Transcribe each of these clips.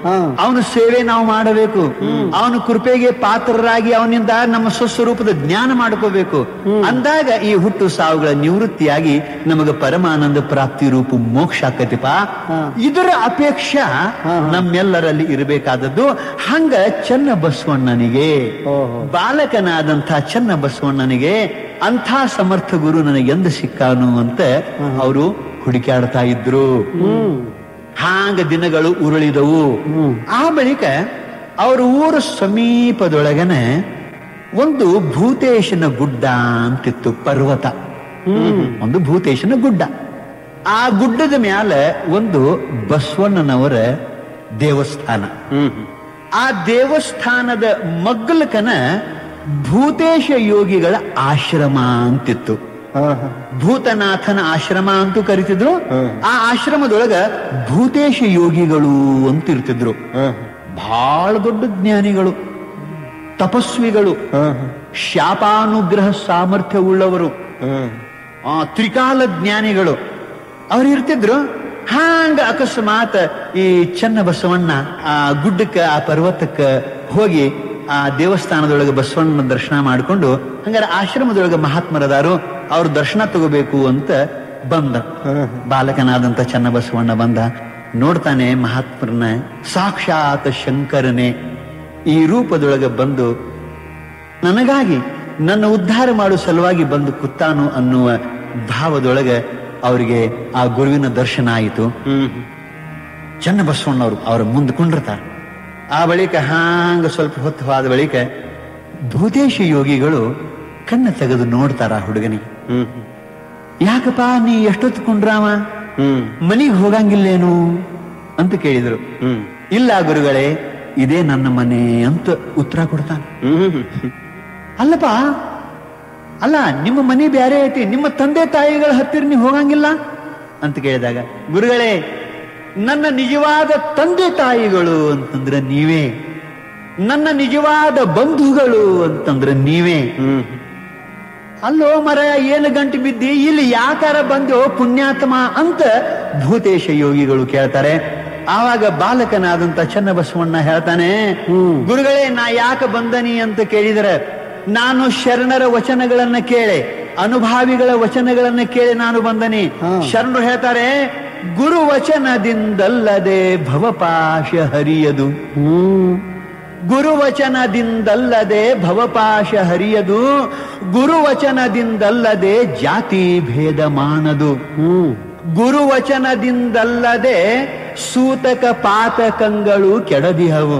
ಹಾ. ಅವನ ಸೇವೆ ನಾವು ಮಾಡಬೇಕು ಅವನ ಕೃಪೆಗೆ ಪಾತ್ರರಾಗಿ ಅವನಿಂದ ನಮ್ಮ ಸ್ವಸ್ವರೂಪದ ಜ್ಞಾನ ಮಾಡ್ಕೋಬೇಕು ಅಂದಾಗ ಈ ಹುಟ್ಟು ಸಾವುಗಳ ನಿವೃತ್ತಿಯಾಗಿ ನಮಗೆ ಪರಮಾನಂದ ಪ್ರಾಪ್ತಿ ರೂಪ ಮೋಕ್ಷ ಆಕತಿಪ ಹಾ. ಇದರ ಅಪೇಕ್ಷೆ ನಮ್ಮೆಲ್ಲರಲ್ಲಿ ಇರಬೇಕಾದದ್ದು ಹಂಗ ಚೆನ್ನ ಬಸವಣ್ಣನಿಗೆ ಓಹೋ. ಬಾಲಕನಾದಂಥ ಚೆನ್ನ ಬಸವಣ್ಣನಿಗೆ ಅಂಥ ಸಮರ್ಥ ಗುರು ನನಗೆ ಎಂದು ಸಿಕ್ಕಾನು ಅಂತ ಅವರು ಹುಡುಕಾಡ್ತಾ ಇದ್ರು ಹ್ಮ್ ಹಾಂಗ ದಿನಗಳು ಉರುಳಿದವು ಹ್ಮ್. ಆ ಬಳಿಕ ಅವ್ರ ಊರ ಸಮೀಪದೊಳಗನೆ ಒಂದು ಭೂತೇಶನ ಗುಡ್ಡ ಅಂತಿತ್ತು ಪರ್ವತ ಒಂದು ಭೂತೇಶನ ಗುಡ್ಡ ಆ ಗುಡ್ಡದ ಮ್ಯಾಲ ಒಂದು ಬಸವಣ್ಣನವರ ದೇವಸ್ಥಾನ ಆ ದೇವಸ್ಥಾನದ ಮಗ್ಗಲಕನ ಭೂತೇಶ ಯೋಗಿಗಳ ಆಶ್ರಮ ಅಂತಿತ್ತು ಹಾ ಹಾ ಭೂತನಾಥನ ಆಶ್ರಮ ಅಂತೂ ಕರಿತಿದ್ರು ಹ್ಮ್. ಆ ಆಶ್ರಮದೊಳಗ ಭೂತೇಶ ಯೋಗಿಗಳು ಅಂತ ಇರ್ತಿದ್ರು ಹಾ ಬಹಳ ದೊಡ್ಡ ಜ್ಞಾನಿಗಳು ತಪಸ್ವಿಗಳು ಹಾ ಶಾಪಾನುಗ್ರಹ ಸಾಮರ್ಥ್ಯವುಳ್ಳವರು ಹಾ ಆ, ತ್ರಿಕಾಲ ಜ್ಞಾನಿಗಳು ಅವ್ರು ಇರ್ತಿದ್ರು ಹಾಂಗ ಅಕಸ್ಮಾತ್ ಈ ಚೆನ್ನ ಬಸವಣ್ಣ ಆ ಗುಡ್ಡಕ್ಕ ಆ ಪರ್ವತಕ್ಕ ಹೋಗಿ ಆ ದೇವಸ್ಥಾನದೊಳಗೆ ಬಸವಣ್ಣನ ದರ್ಶನ ಮಾಡಿಕೊಂಡು ಹಂಗಾರೆ ಆಶ್ರಮದೊಳಗೆ ಮಹಾತ್ಮರದಾರು ಅವ್ರ ದರ್ಶನ ತಗೋಬೇಕು ಅಂತ ಬಂದ ಬಾಲಕನಾದಂತ ಚೆನ್ನ ಬಸವಣ್ಣ ಬಂದ ನೋಡ್ತಾನೆ ಮಹಾತ್ಮರನ್ನ ಸಾಕ್ಷಾತ್ ಶಂಕರನೇ ಈ ರೂಪದೊಳಗೆ ಬಂದು ನನಗಾಗಿ ನನ್ನ ಉದ್ಧಾರ ಮಾಡೋ ಸಲುವಾಗಿ ಬಂದು ಕುತ್ತಾನು ಅನ್ನುವ ಭಾವದೊಳಗೆ ಅವರಿಗೆ ಆ ಗುರುವಿನ ದರ್ಶನ ಆಯಿತು ಚೆನ್ನ ಬಸವಣ್ಣವರು ಅವ್ರ ಮುಂದೆ ಕುಂಡಿರ್ತಾರೆ ಆ ಬಳಿಕ ಹಾಂಗ ಸ್ವಲ್ಪ ಹೊತ್ತು ಹೋದ ಬಳಿಕ ಭೂತೇಶ ಯೋಗಿಗಳು ಕಣ್ಣ ತೆಗೆದು ನೋಡ್ತಾರ ಆ ಹುಡುಗನಿಗೆ ಯಾಕಪ್ಪ ನೀ ಎಷ್ಟೊತ್ತು ಕುಂಡ್ರಾಮ ಮನಿಗೆ ಹೋಗಂಗಿಲ್ಲೇನು ಅಂತ ಕೇಳಿದ್ರು ಇಲ್ಲ ಗುರುಗಳೇ ಇದೇ ನನ್ನ ಮನೆ ಅಂತ ಉತ್ತರ ಕೊಡ್ತಾನೆ ಅಲ್ಲಪ್ಪ ಅಲ್ಲ ನಿಮ್ಮ ಮನೆ ಬ್ಯಾರೆ ಐತಿ ನಿಮ್ಮ ತಂದೆ ತಾಯಿಗಳ ಹತ್ತಿರ ನೀವು ಹೋಗಂಗಿಲ್ಲ ಅಂತ ಕೇಳಿದಾಗ ಗುರುಗಳೇ ನನ್ನ ನಿಜವಾದ ತಂದೆ ತಾಯಿಗಳು ಅಂತಂದ್ರೆ ನೀವೇ ನನ್ನ ನಿಜವಾದ ಬಂಧುಗಳು ಅಂತಂದ್ರೆ ನೀವೇ ಅಲ್ಲೋ ಮರ ಏನು ಗಂಟು ಬಿದ್ದಿ ಇಲ್ಲಿ ಯಾಕಾರ ಬಂದೋ ಪುಣ್ಯಾತ್ಮ ಅಂತ ಭೂತೇಶ ಯೋಗಿಗಳು ಕೇಳ್ತಾರೆ ಆವಾಗ ಬಾಲಕನಾದಂತ ಚನ್ನಬಸವಣ್ಣ ಹೇಳ್ತಾನೆ ಗುರುಗಳೇ ನಾ ಯಾಕೆ ಬಂದನಿ ಅಂತ ಕೇಳಿದರೆ ನಾನು ಶರಣರ ವಚನಗಳನ್ನ ಕೇಳೆ ಅನುಭಾವಿಗಳ ವಚನಗಳನ್ನ ಕೇಳಿ ನಾನು ಬಂದನಿ ಶರಣರು ಹೇಳ್ತಾರೆ ಗುರು ವಚನದಿಂದಲ್ಲದೆ ಭವಪಾಶ ಹರಿಯದು ಹ್ಮ್ ಗುರುವಚನದಿಂದಲ್ಲದೆ ಭವಪಾಶ ಹರಿಯದು ಗುರುವಚನದಿಂದಲ್ಲದೆ ಜಾತಿ ಭೇದ ಮಾನದು ಹ್ಮ್ ಗುರುವಚನದಿಂದಲ್ಲದೆ ಸೂತಕ ಪಾತಕಂಗಳು ಕೆಡದಿಹವು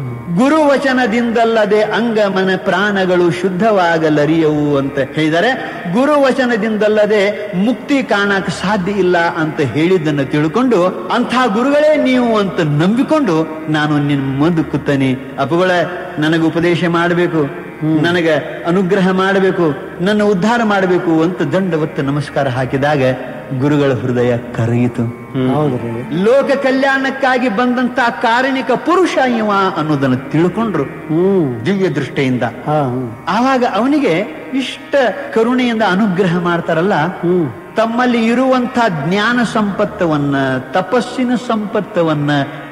ಗುರುವಚನದಿಂದಲ್ಲದೆ ಅಂಗಮನ ಪ್ರಾಣಗಳು ಶುದ್ಧವಾಗಲರಿಯವು ಅಂತ ಹೇಳಿದರೆ ಗುರುವಚನದಿಂದಲ್ಲದೆ ಮುಕ್ತಿ ಕಾಣಕ್ ಸಾಧ್ಯ ಇಲ್ಲ ಅಂತ ಹೇಳಿದ್ದನ್ನು ತಿಳ್ಕೊಂಡು ಅಂಥ ಗುರುಗಳೇ ನೀವು ಅಂತ ನಂಬಿಕೊಂಡು ನಾನು ನಿನ್ನ ಮುಂದೆ ಕೂತನಿ ಅಪ್ಪುಗಳ ನನಗೆ ಉಪದೇಶ ಮಾಡಬೇಕು ನನಗೆ ಅನುಗ್ರಹ ಮಾಡಬೇಕು ನನ್ನ ಉದ್ಧಾರ ಮಾಡಬೇಕು ಅಂತ ದಂಡವತ್ತ ನಮಸ್ಕಾರ ಹಾಕಿದಾಗ ಗುರುಗಳ ಹೃದಯ ಕರಗಿತು ಹೌದ್ರಿ ಲೋಕ ಕಲ್ಯಾಣಕ್ಕಾಗಿ ಬಂದಂತ ಕಾರಣಿಕ ಪುರುಷ ಇವ ಅನ್ನೋದನ್ನು ತಿಳ್ಕೊಂಡ್ರು ಹ್ಮ್ ದಿವ್ಯ ದೃಷ್ಟಿಯಿಂದ ಹಾ ಹ್ಮ್ ಆವಾಗ ಅವನಿಗೆ ಇಷ್ಟ ಕರುಣೆಯಿಂದ ಅನುಗ್ರಹ ಮಾಡ್ತಾರಲ್ಲ ಹ್ಮ್ ತಮ್ಮಲ್ಲಿ ಇರುವಂತ ಜ್ಞಾನ ಸಂಪತ್ತವನ್ನ ತಪಸ್ಸಿನ ಸಂಪತ್ತವನ್ನ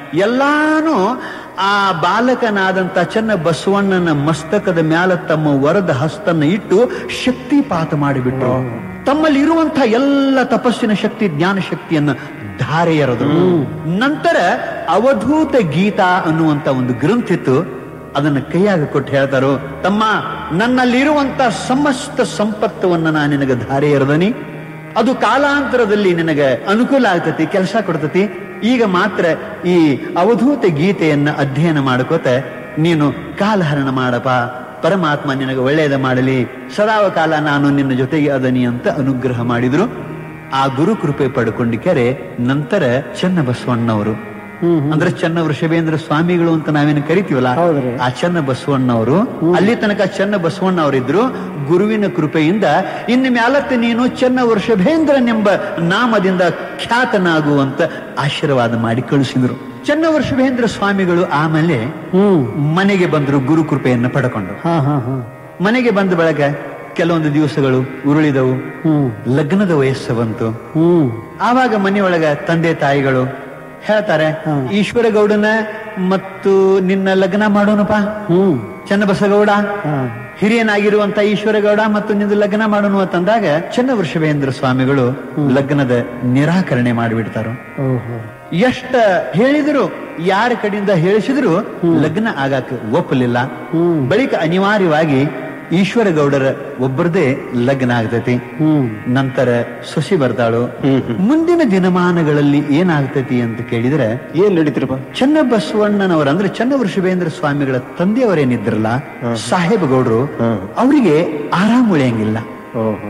ಎಲ್ಲಾನು ಆ ಬಾಲಕನಾದಂತ ಚೆನ್ನ ಬಸವಣ್ಣನ ಮಸ್ತಕದ ಮ್ಯಾಲ ತಮ್ಮ ವರದ ಹಸ್ತನ್ನ ಇಟ್ಟು ಶಕ್ತಿಪಾತ ಮಾಡಿಬಿಟ್ರು ತಮ್ಮಲ್ಲಿ ಇರುವಂತ ಎಲ್ಲ ತಪಸ್ಸಿನ ಶಕ್ತಿ ಜ್ಞಾನ ಶಕ್ತಿಯನ್ನ ಧಾರೆ ಎರೆದ್ರು ನಂತರ ಅವಧೂತ ಗೀತಾ ಅನ್ನುವಂತ ಒಂದು ಗ್ರಂಥ ಇತ್ತು ಅದನ್ನ ಕೈಯಾಗ ಕೊಟ್ಟು ಹೇಳ್ತಾರೋ ತಮ್ಮ ನನ್ನಲ್ಲಿರುವಂತ ಸಮಸ್ತ ಸಂಪತ್ತವನ್ನ ನಾನು ನಿನಗೆ ಧಾರೆ ಎರೆದನಿ ಅದು ಕಾಲಾಂತರದಲ್ಲಿ ನಿನಗೆ ಅನುಕೂಲ ಆಗ್ತತಿ ಕೆಲಸ ಕೊಡ್ತತಿ ಈಗ ಮಾತ್ರ ಈ ಅವಧೂತ ಗೀತೆಯನ್ನ ಅಧ್ಯಯನ ಮಾಡ್ಕೋತ ನೀನು ಕಾಲಹರಣ ಮಾಡಪ್ಪ ಪರಮಾತ್ಮ ನಿನಗೆ ಒಳ್ಳೆಯದ ಮಾಡಲಿ ಸದಾವ ಕಾಲ ನಾನು ನಿನ್ನ ಜೊತೆಗೆ ಅದನಿ ಅಂತ ಅನುಗ್ರಹ ಮಾಡಿದ್ರು ಆ ಗುರು ಕೃಪೆ ಪಡ್ಕೊಂಡಿಕೆರೆ ನಂತರ ಚೆನ್ನ ಬಸವಣ್ಣವರು ಹ್ಮ್ ಅಂದ್ರೆ ಚೆನ್ನ ವೃಷಭೇಂದ್ರ ಸ್ವಾಮಿಗಳು ಅಂತ ನಾವೇನು ಕರಿತೀವಲ್ಲ ಹೌದ್ರಿ. ಆ ಚೆನ್ನ ಬಸವಣ್ಣವರು ಅಲ್ಲಿ ತನಕ ಚೆನ್ನ ಬಸವಣ್ಣ ಅವರಿದ್ರು ಗುರುವಿನ ಕೃಪೆಯಿಂದ ಇನ್ನು ಮ್ಯಾಲತ್ತೆ ನೀನು ಚೆನ್ನ ವೃಷಭೇಂದ್ರನೆಂಬ ನಾಮದಿಂದ ಖ್ಯಾತನಾಗುವಂತ ಆಶೀರ್ವಾದ ಮಾಡಿ ಕಳಿಸಿದ್ರು ಚೆನ್ನ ವೃಷಭೇಂದ್ರ ಸ್ವಾಮಿಗಳು ಆಮೇಲೆ ಹ್ಮ್ ಮನೆಗೆ ಬಂದ್ರು ಗುರು ಕೃಪೆಯನ್ನು ಪಡ್ಕೊಂಡು ಹಾ ಹಾ ಹಾ ಮನೆಗೆ ಬಂದ ಬಳಿಕ ಕೆಲವೊಂದು ದಿವಸಗಳು ಉರುಳಿದವು ಹ್ಮ್ ಲಗ್ನದ ವಯಸ್ಸು ಬಂತು ಹ್ಮ್ ಆವಾಗ ಮನೆಯೊಳಗ ತಂದೆ ತಾಯಿಗಳು ಹೇಳ್ತಾರೆ ಹ್ಮ್. ಈಶ್ವರ ಗೌಡನ ಮತ್ತು ನಿನ್ನ ಲಗ್ನ ಮಾಡೋಣಪ್ಪ ಹ್ಮ್ ಚನ್ನಬಸಗೌಡ ಹಾ. ಹಿರಿಯನಾಗಿರುವಂತ ಈಶ್ವರಗೌಡ ಮತ್ತು ನಿಂದು ಲಗ್ನ ಮಾಡೋಣ ಅಂತಂದಾಗ ಚನ್ನವೃಷಭೇಂದ್ರ ಸ್ವಾಮಿಗಳು ಲಗ್ನದ ನಿರಾಕರಣೆ ಮಾಡಿಬಿಡ್ತಾರೋ ಓಹೋ ಎಷ್ಟ ಹೇಳಿದ್ರು ಯಾರ ಕಡೆಯಿಂದ ಹೇಳಿಸಿದ್ರು ಲಗ್ನ ಆಗಾಕ ಒಪ್ಪಲಿಲ್ಲ ಹ್ಮ್ ಬಳಿಕ ಅನಿವಾರ್ಯವಾಗಿ ಈಶ್ವರಗೌಡರ ಒಬ್ಬರದೇ ಲಗ್ನ ಆಗ್ತೈತಿ ಹ್ಮ್ ನಂತರ ಸೊಸಿ ಬರ್ತಾಳು ಹ್ಮ್ ಹ್ಮ್. ಮುಂದಿನ ದಿನಮಾನಗಳಲ್ಲಿ ಏನಾಗ್ತೈತಿ ಅಂತ ಕೇಳಿದ್ರೆ ಏನ್ ನಡೀತಿರಪ್ಪ ಚನ್ನಬಸವಣ್ಣನವರ ಅಂದ್ರೆ ಚನ್ನವೃಷಭೇಂದ್ರ ಸ್ವಾಮಿಗಳ ತಂದೆಯವರೇನಿದ್ರಲ್ಲ ಸಾಹೇಬ ಗೌಡ್ರು ಹ್ಮ್. ಅವರಿಗೆ ಆರಾಮ್ ಉಳಿಯಂಗಿಲ್ಲ ಓಹೋ